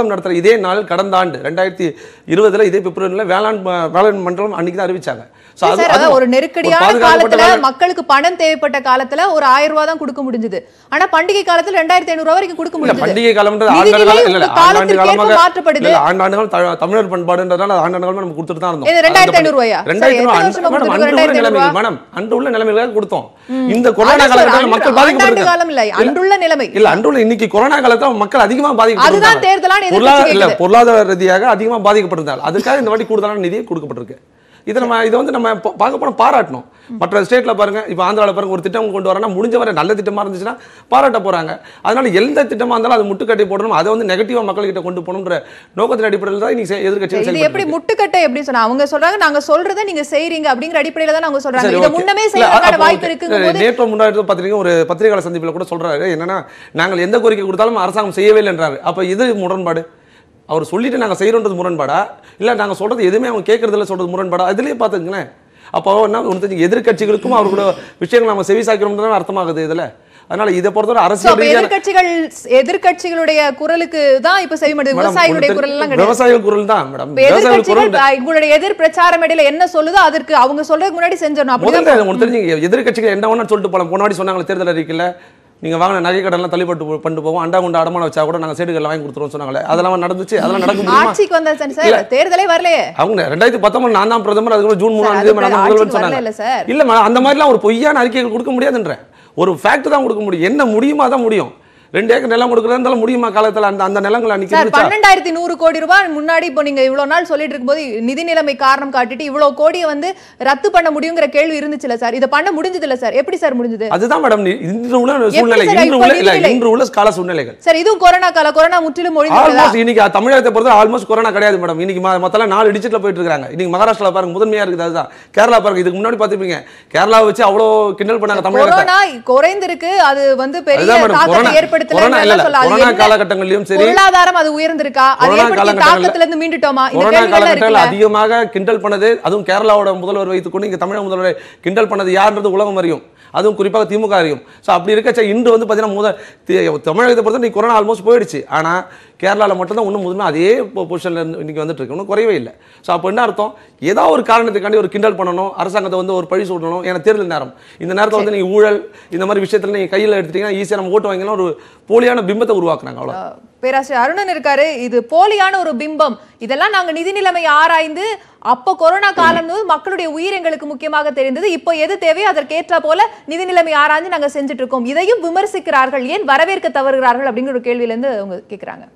[SPEAKER 6] இதே நாள் கடந்த ஆண்டு ரெண்டாயிரத்தி இருபதுல இதே பிப்ரவரியில் வேளாண் ம- வேளாண் மண்டலம் அன்னைக்கு தான் அறிவிச்சாங்க So அது-
[SPEAKER 1] சார்
[SPEAKER 6] அது
[SPEAKER 1] அதான் ஒரு நெருக்கடியான
[SPEAKER 6] பாதுகாக்கப்பட்ட
[SPEAKER 1] காலத்துல
[SPEAKER 6] வேளாண்
[SPEAKER 1] மக்களுக்கு பணம் தேவைப்பட்ட காலத்துல ஒரு ஆயிரம் ரூபாய் தான் கொடுக்க முடிஞ்சது ஆனா பண்டிகை காலத்துல ரெண்டாயிரத்தி ஐநூறு ரூபாய் வரைக்கும் கொடுக்க
[SPEAKER 6] இல்ல
[SPEAKER 1] முடிஞ்சது
[SPEAKER 6] பண்டிகை காலம்ன்றது
[SPEAKER 1] நிதி
[SPEAKER 6] ஆண்டாண்டு
[SPEAKER 1] நிலை
[SPEAKER 6] காலம் இல்ல இல்ல
[SPEAKER 1] உங்க
[SPEAKER 6] ஆண்டாண்டு
[SPEAKER 1] காலத்திற்கேற்ப
[SPEAKER 6] காலமாக
[SPEAKER 1] மாற்றப்படுது
[SPEAKER 6] இல்ல ஆண்டாண்டு காலம் த- தமிழர் பண்பாடுன்றதால ஆண்டாண்டு காலமா நம்ம கொடுத்துட்டு தான் இருந்தோம்
[SPEAKER 1] இது 2500 ரூபாயா? சரி,
[SPEAKER 6] ரெண்டாயிரத்தி
[SPEAKER 1] எத்தனை வருஷமா
[SPEAKER 6] மேடம்
[SPEAKER 1] கொடுத்துட்டு
[SPEAKER 6] அன்று உள்ள
[SPEAKER 1] 2500
[SPEAKER 6] நிலைமை
[SPEAKER 1] ரூபா?
[SPEAKER 6] மேடம் அன்று உள்ள நிலைமையில கொடுத்தோம் இந்த கொரோனா
[SPEAKER 1] அதான் சார்,
[SPEAKER 6] காலகட்டத்தில்
[SPEAKER 1] அன்று-
[SPEAKER 6] மக்கள்
[SPEAKER 1] ஆண்டாண்டு
[SPEAKER 6] பாதிக்கப்பட்டிருக்காங்க
[SPEAKER 1] காலம் இல்ல அன்றுள்ள நிலைமை
[SPEAKER 6] இல்ல அன்றுள்ள இன்னைக்கு கொரோனா காலத்துல மக்கள் அதிகமா
[SPEAKER 1] அதுதான்
[SPEAKER 6] பாதிக்கப்பட்டிருக்காங்க
[SPEAKER 1] தேர்தலான
[SPEAKER 6] பொருளாதார
[SPEAKER 1] எதிர்க்கட்சி
[SPEAKER 6] இல்ல
[SPEAKER 1] கேக்குது.
[SPEAKER 6] பொருளாதார ரீதியாக அதிகமா பாதிக்கப்பட்டிருந்தாங்க அதுக்காக இந்த வாட்டி கூடுதலான நிதியை கொடுக்கப்பட்டிருக்கு இதை நம்ம இதை வந்து நம்ம பா- பார்க்க போனா பாராட்டணும் மற்ற ஸ்டேட்ல பாருங்க இப்போ ஆந்திரால பாருங்க ஒரு திட்டம் கொண்டு வரனா முடிஞ்ச வரை நல்ல திட்டமா இருந்துச்சுன்னா பாராட்ட போறாங்க அதனால எந்த திட்டமா இருந்தாலும் அது முட்டுக்கட்டி போடணும் அதை வந்து நெகட்டிவா மக்கள்கிட்ட கொண்டு போகணுன்ற நோக்கத்தின் அடிப்படையில் தான் இன்னைக்கு எதிர்கட்சிகள்
[SPEAKER 1] இது எப்படி
[SPEAKER 6] செயல்பட்டு
[SPEAKER 1] முட்டுக்கட்டை எப்படி சொன்னா அவங்க சொல்றாங்க நாங்க சொல்றதை நீங்க செய்றீங்க அப்படிங்கிற அடிப்படையில தான் அவங்க சொல்றாங்க
[SPEAKER 6] சரி,
[SPEAKER 1] இத
[SPEAKER 6] okay.
[SPEAKER 1] முன்னமே
[SPEAKER 6] இல்ல,
[SPEAKER 1] செய்யறதுக்கான
[SPEAKER 6] அப்போ
[SPEAKER 1] வாய்ப்பு
[SPEAKER 6] okay.
[SPEAKER 1] இருக்குங்க
[SPEAKER 6] இல்ல, நேற்று முன்னாடி பார்த்தீங்கன்னா ஒரு பத்திரிகையாளர் சந்திப்பில் கூட சொல்றாரு என்னன்னா நாங்கள் எந்த கோரிக்கை கொடுத்தாலும் அரசாங்கம் செய்யவே இல்லைன்றாரு அப்ப இது முரண்பாடு அவர் சொல்லிட்டு நாங்க செய்யறோன்றது முரண்பாடா இல்ல நாங்க சொல்றது எதுவுமே அவங்க கேட்கறதுல சொல்றது முரண்பாடா அதுலயே பாத்துங்களேன் அப்போ என்ன ஒன்று தெரிஞ்சு எதிர்க்கட்சிகளுக்கும் அவர்களோட விஷயங்கள் நம்ம செவிசாய்க்கிறோம் தான் அர்த்தமாகுது இதுல அதனால இதை பொறுத்தவரை
[SPEAKER 1] So,
[SPEAKER 6] அரசியல்
[SPEAKER 1] அப்ப
[SPEAKER 6] ரீதியான
[SPEAKER 1] எதிர்க்கட்சிகள் எதிர்க்கட்சிகளுடைய குரலுக்கு தான் இப்ப செய்ய மாட்டேங்குது
[SPEAKER 6] மேடம்,
[SPEAKER 1] விவசாயிகளுடைய
[SPEAKER 6] ஒண்ணு
[SPEAKER 1] குரல் எல்லாம்
[SPEAKER 6] தெரிஞ்சு-
[SPEAKER 1] கிடையாது
[SPEAKER 6] விவசாயிகள் குரல் தான் மேடம்
[SPEAKER 1] இப்ப
[SPEAKER 6] விவசாயிகள்
[SPEAKER 1] எதிர்க்கட்சிகள்
[SPEAKER 6] குரல்
[SPEAKER 1] அஹ், உங்களுடைய எதிர் பிரச்சாரம் இடையில என்ன சொல்லுதோ அதற்கு அவங்க சொல்றதுக்கு முன்னாடி செஞ்சிடணும்
[SPEAKER 6] முதல்ல
[SPEAKER 1] அப்படிதான்
[SPEAKER 6] உங்களுக்கு தெரிஞ்சு எதிர்க்கட்சிகள் என்ன வேணா சொல்லிட்டு போலாம் போனாடி சொன்னாங்களே தேர்தல் அறிக்கையில் நீங்க வாங்கின நகை கடன்லாம் தள்ளிப்பட்டு போ- பண்ணிட்டு போவோம் அண்டா குண்டா அடமான வச்சா கூட நாங்க சேடுகள் வாங்கி கொடுத்துருவோம் சொன்னாங்களே அதெல்லாம் நடந்துச்சு அதெல்லாம் நடக்க முடியுமா
[SPEAKER 1] ஆட்சிக்கு வந்தாச்சு
[SPEAKER 6] இல்ல.
[SPEAKER 1] சார் தேர்தலே வரலையே
[SPEAKER 6] அவங்க ரெண்டாயிரத்தி பத்தொன்பது நான் தான் பிரதமர் அதுக்கப்புறம் ஜூன் மூணாம்
[SPEAKER 1] சார்,
[SPEAKER 6] தேதி
[SPEAKER 1] அது
[SPEAKER 6] நான் தான்
[SPEAKER 1] ஆட்சிக்கு
[SPEAKER 6] முதல்வர் சொன்னாங்க
[SPEAKER 1] வரல சார்.
[SPEAKER 6] இல்ல மேடம் அந்த மாதிரிலாம் ஒரு பொய்யான அறிக்கைகள் கொடுக்க முடியாதுன்றேன் ஒரு ஃபேக்ட் தான் கொடுக்க முடியும் என்ன முடியுமா தான் முடியும் ரெண்டு ஏக்கர் நிலம் கொடுக்குறதால முடியுமா காலத்துல அந்த அந்த நிலங்கள் அன்னைக்கு
[SPEAKER 1] சார்
[SPEAKER 6] இருந்துச்சா
[SPEAKER 1] பன்னெண்டாயிரத்தி நூறு கோடி ரூபாய் முன்னாடி இப்போ நீங்க இவ்வளவு நாள் சொல்லிட்டு இருக்கும்போது நிதி நிலைமை காரணம் காட்டிட்டு இவ்வளவு கோடியை வந்து ரத்து பண்ண முடியுங்கிற கேள்வி இருந்துச்சுல சார் இதை பண்ண முடிஞ்சது இல்ல சார் எப்படி சார் முடிஞ்சது
[SPEAKER 6] அதுதான் மேடம் நீ- இன்று உள்ள சூழ்நிலை
[SPEAKER 1] சார்
[SPEAKER 6] இன்று
[SPEAKER 1] இப்ப
[SPEAKER 6] உள்ள இல்ல
[SPEAKER 1] நிதிநிலை?
[SPEAKER 6] இன்று உள்ள கால சூழ்நிலைகள்
[SPEAKER 1] சார் இதுவும் கொரோனா கால கொரோனா முற்றிலும் ஒழிந்ததா
[SPEAKER 6] ஆல்மோஸ்ட் இன்னைக்கு தமிழகத்தை பொறுத்த ஆல்மோஸ்ட் கொரோனா கிடையாது மேடம் இன்னைக்கு ம- மொத்தம் நாலு டிஜிட்ல போயிட்டு இருக்காங்க இன்னைக்கு மகாராஷ்டிரா பாருங்க முதன்மையா இருக்குது அதுதான் கேரளா பாருங்க இதுக்கு முன்னாடி பார்த்திருப்பீங்க கேரளாவை வச்சு அவ்வளோ கிண்டல் பண்ணாங்க தமிழகத்தை
[SPEAKER 1] கொரோனா குறைந்திருக்கு அது வந்து பெரிய
[SPEAKER 6] அதுதான் மேடம்
[SPEAKER 1] தாக்கத்தை
[SPEAKER 6] கொரோனா கொரோனா
[SPEAKER 1] ஏற்படுத்தல
[SPEAKER 6] இல்ல இல்ல
[SPEAKER 1] சொல்லலாம் அது
[SPEAKER 6] கொரோனா
[SPEAKER 1] என்ன?
[SPEAKER 6] காலகட்டங்களிலும் சரி
[SPEAKER 1] பொருளாதாரம் அது உயர்ந்திருக்கா அது
[SPEAKER 6] கொரோனா
[SPEAKER 1] ஏற்படுத்திய
[SPEAKER 6] காலகட்டங்கள்ல-
[SPEAKER 1] தாக்கத்துல இருந்து மீண்டுட்டோமா இந்த
[SPEAKER 6] கொரோனா
[SPEAKER 1] கேள்வி எல்லாம்
[SPEAKER 6] காலகட்டத்தில்
[SPEAKER 1] இருக்குல்ல
[SPEAKER 6] அதிகமாக கிண்டல் பண்ணது அதுவும் கேரளாவோட முதல்வர் வைத்துக்கொண்டு இங்க தமிழக முதல்வரை கிண்டல் பண்ணது யாருன்றது உலகம் அறியும் அதுவும் குறிப்பாக திமுக அறியும் ஸோ அப்படி இருக்கச்ச இன்று வந்து பார்த்தீங்கன்னா முத தி- தமிழகத்தை பொறுத்த நீ கொரோனா ஆல்மோஸ்ட் போயிடுச்சு ஆனா கேரளாவில் மட்டும்தான் இன்னும் முதன்மை அதே பொசிஷனில் இருந்து இன்னைக்கு வந்துட்டு இருக்கு இன்னும் குறையவே இல்லை ஸோ அப்போ என்ன அர்த்தம் ஏதாவது ஒரு காரணத்துக்காண்டி ஒரு கிண்டல் பண்ணணும் அரசாங்கத்தை வந்து ஒரு பழி சொல்லணும் ஏன்னா தேர்தல் நேரம் இந்த நேரத்தில் வந்து நீங்க ஊழல் இந்த மாதிரி விஷயத்துல நீங்க கையில் எடுத்துட்டீங்கன்னா ஈஸியாக நம்ம ஓட்டு வாங்கிக்கலாம் ஒரு போலியான பிம்பத்தை உருவாக்குறாங்க அவ்வளோ
[SPEAKER 1] பேராசிரியர் அருணன் இருக்காரு இது போலியான ஒரு பிம்பம் இதெல்லாம் நாங்க நிதி நிலைமை ஆராய்ந்து அப்ப கொரோனா காலம் போது மக்களுடைய உயிர் எங்களுக்கு முக்கியமாக தெரிந்தது இப்போ எது தேவையோ அதற்கேற்ற போல நிதி நிலைமை ஆராய்ந்து நாங்க செஞ்சுட்டு இருக்கோம் இதையும் விமர்சிக்கிறார்கள் ஏன் வரவேற்க தவறுகிறார்கள் அப்படிங்கிற ஒரு கேள்வியில இருந்து அவங்க கேக்குறாங்க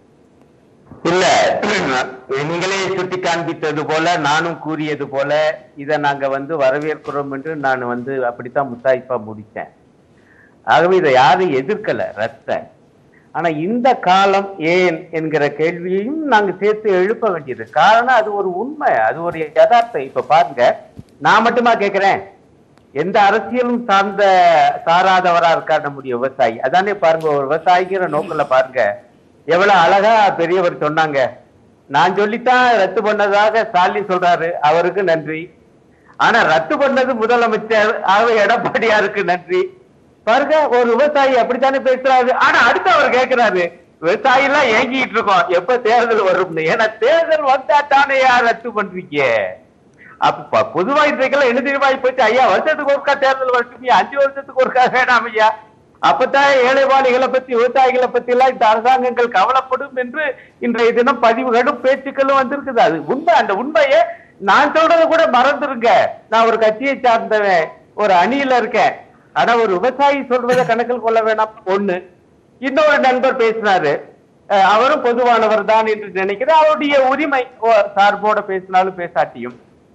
[SPEAKER 2] இல்ல நீங்களே சுட்டி காண்பித்தது போல நானும் கூறியது போல இதை நாங்க வந்து வரவேற்கிறோம் என்று நான் வந்து அப்படித்தான் முத்தாய்ப்பா முடிச்சேன் ஆகவே இதை யாரும் எதிர்க்கல ரத்த ஆனா இந்த காலம் ஏன் என்கிற கேள்வியையும் நாங்க சேர்த்து எழுப்ப வேண்டியது காரணம் அது ஒரு உண்மை அது ஒரு யதார்த்தம் இப்ப பாருங்க நான் மட்டுமா கேக்குறேன் எந்த அரசியலும் சார்ந்த சாராதவரா இருக்கார் நம்முடைய விவசாயி அதானே பாருங்க ஒரு விவசாயிங்கிற நோக்கல பாருங்க எவ்வளவு அழகா பெரியவர் சொன்னாங்க நான் சொல்லித்தான் ரத்து பண்ணதாக ஸ்டாலின் சொல்றாரு அவருக்கு நன்றி ஆனா ரத்து பண்ணது முதலமைச்சர் ஆகவே எடப்பாடியாருக்கு நன்றி பாருங்க ஒரு விவசாயி அப்படித்தானே பேசுறாரு ஆனா அடுத்து அவர் கேக்குறாரு விவசாயி எல்லாம் ஏங்கிட்டு இருக்கோம் எப்ப தேர்தல் வரும்னு ஏன்னா தேர்தல் வந்தா தானே யார் ரத்து பண்றீங்க அப்ப ப- பொதுவா இன்றைக்கெல்லாம் என்ன தெரியுமா போச்சு ஐயா வருஷத்துக்கு ஒருக்கா தேர்தல் வரட்டும் அஞ்சு வருஷத்துக்கு ஒருக்கா வேணாம் ஐயா அப்பதான் ஏழைவாளிகளை பத்தி விவசாயிகளை பத்தி எல்லாம் இந்த அரசாங்கங்கள் கவலைப்படும் என்று இன்றைய தினம் பதிவுகளும் பேச்சுக்களும் வந்திருக்குது அது உண்மை அந்த உண்மையை நான் சொல்றது கூட மறந்துருங்க நான் ஒரு கட்சியை சார்ந்தவன் ஒரு அணியில இருக்கேன் ஆனா ஒரு விவசாயி சொல்றதை கணக்கில் கொள்ள வேணாம் ஒண்ணு இன்னொரு நண்பர் பேசினாரு அஹ் அவரும் பொதுவானவர் தான் என்று நினைக்கிறேன் அவருடைய உரிமை ஓ, சார்போட பேசினாலும் பேசாட்டியும்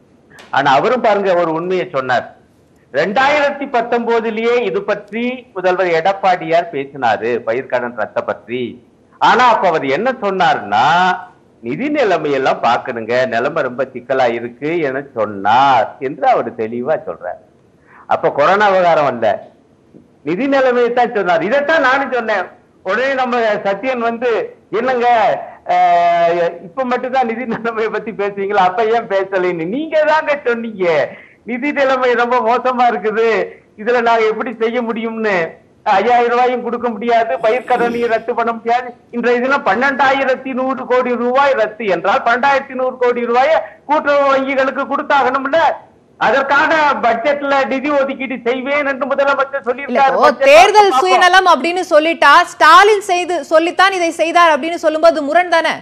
[SPEAKER 2] ஆனா அவரும் பாருங்க ஒரு உண்மையை சொன்னார் ரெண்டாயிரத்தி பத்தொன்பதுலயே இது பற்றி முதல்வர் எடப்பாடியார் பேசினாரு பயிர்க்கடன் ரத்த பற்றி ஆனா அப்ப அவர் என்ன சொன்னார்னா நிதி நிலைமையெல்லாம் பார்க்கணுங்க நிலைமை ரொம்ப சிக்கலா இருக்கு என சொன்னார் என்று அவர் தெளிவா சொல்றார் அப்ப கொரோனா விவகாரம் வந்த நிதி நிலைமையை தான் சொன்னார் இதைத்தான் நானும் சொன்னேன் உடனே நம்ம சத்யன் வந்து என்னங்க அஹ், இப்ப மட்டும்தான் நிதி நிலைமையை பத்தி பேசுவீங்களா அப்ப ஏன் பேசலைன்னு நீங்க தாங்க சொன்னீங்க நிதி நிலைமை ரொம்ப மோசமா இருக்குது இதுல நாங்க எப்படி செய்ய முடியும்னு ஐயாயிரம் ரூபாயும் கொடுக்க முடியாது பயிர்க்கடனையும் ரத்து பண்ண முடியாது இன்றைய தினம் பன்னெண்டாயிரத்தி நூறு கோடி ரூபாய் ரத்து என்றால் பன்னெண்டாயிரத்தி நூறு கோடி ரூபாயை கூட்டுறவு வங்கிகளுக்கு கொடுத்தாகணும்ல அதற்கான பட்ஜெட்ல நிதி ஒதுக்கீடு செய்வேன் என்று முதலமைச்சர்
[SPEAKER 1] இல்ல
[SPEAKER 2] சொல்லியிருக்காரு
[SPEAKER 1] இப்போ
[SPEAKER 2] பட்ஜெட்
[SPEAKER 1] தேர்தல்
[SPEAKER 2] பார்ப்போம்.
[SPEAKER 1] சுயநலம் அப்படின்னு சொல்லிட்டா ஸ்டாலின் செய்து சொல்லித்தான் இதை செய்தார் அப்படின்னு சொல்லும்போது முரண் தானே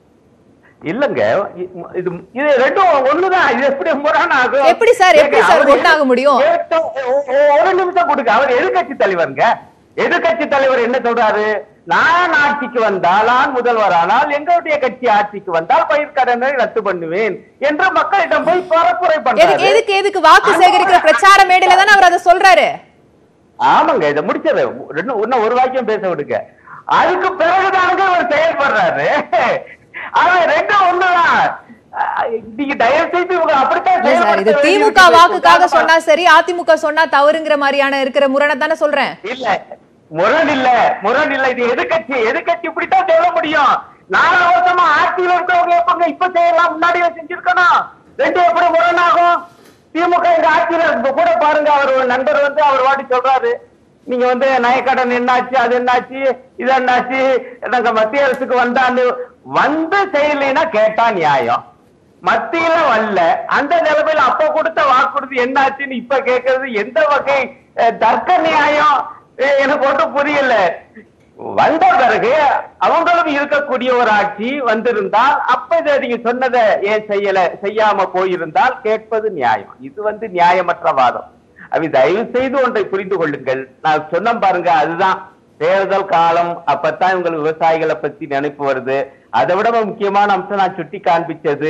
[SPEAKER 2] இல்லங்க இ- இது இது ரெண்டும் ஒண்ணுதான் இது எப்படி முரணாகும்
[SPEAKER 1] எப்படி சார், எப்படி
[SPEAKER 2] ஏங்க,
[SPEAKER 1] சார்
[SPEAKER 2] அவரு
[SPEAKER 1] ஒண்ணாக முடியும்?
[SPEAKER 2] கேட்ட- ஒ- ஒ- ஒரு நிமிஷம் கொடுங்க அவர் எதிர்கட்சி தலைவருங்க எதிர்கட்சி தலைவர் என்ன சொல்றாரு நான் ஆட்சிக்கு வந்தால் நான் முதல்வரானால் எங்களுடைய கட்சி ஆட்சிக்கு வந்தால் பயிர்க்கடனை ரத்து பண்ணுவேன் என்று மக்களிடம் போய் பரப்புரை
[SPEAKER 1] எதுக்கு
[SPEAKER 2] பண்றாரு
[SPEAKER 1] எதுக்கு எதுக்கு வாக்கு சேகரிக்கிற பிரச்சார மேடையில தானே அவர் அதை சொல்றாரு
[SPEAKER 2] ஆமாங்க இதை முடிச்சது இன்னும் இன்னும் ஒரு வாக்கியம் பேச விடுங்க அதுக்கு பிறகுதானுங்க அவர் செயல்படுறாரு ஆனா ரெண்டும் ஒண்ணுதான் அஹ் நீங்க தயவு செய்து இவங்க அப்படித்தான்
[SPEAKER 1] இல்ல சார் இது
[SPEAKER 2] செயல்படுத்த
[SPEAKER 1] திமுக
[SPEAKER 2] வேண்டியிருக்கு.
[SPEAKER 1] வாக்குக்காக சொன்னா சரி அதிமுக சொன்னா தவறுங்கிற மாதிரியான இருக்கிற முரணை தானே சொல்றேன்
[SPEAKER 2] இல்ல முரண் இல்ல முரண் இல்ல இது எதிர்கட்சி எதிர்கட்சி இப்படித்தான் சொல்ல முடியும் நாலு வருஷமா ஆட்சியில் இருக்கவங்க எப்பங்க இப்ப செய்யலாம் முன்னாடியே செஞ்சிருக்கணும் ரெண்டு எப்படி முரணாகும் திமுக எங்க ஆட்சியில இப்ப கூட பாருங்க அவர் ஒரு நண்பர் வந்து அவர் வாட்டி சொல்றாரு நீங்க வந்து நயக்கடன் என்னாச்சு அது என்னாச்சு இது என்னாச்சு நாங்க மத்திய அரசுக்கு வந்தாண்டு வந்து செய்யலைன்னா கேட்டா நியாயம் மத்தியில வரல அந்த நிலைமையில அப்ப கொடுத்த வாக்குறுதி என்னாச்சுன்னு இப்ப கேட்கறது எந்த வகை அஹ், தர்க்க நியாயம் அஹ், எனக்கு ஒன்றும் புரியல வந்த பிறகு அவங்களும் இருக்கக்கூடிய ஒரு ஆட்சி வந்திருந்தால் அப்ப இதை நீங்க சொன்னதை ஏன் செய்யல செய்யாம போயிருந்தால் கேட்பது நியாயம் இது வந்து நியாயமற்ற வாதம் அவை தயவு செய்து ஒன்றை புரிந்து கொள்ளுங்கள் நான் சொன்ன பாருங்க அதுதான் தேர்தல் காலம் அப்பத்தான் உங்களுக்கு விவசாயிகளை பத்தி நினைப்பு வருது அதை விட முக்கியமான அம்சம் நான் சுட்டி காண்பிச்சது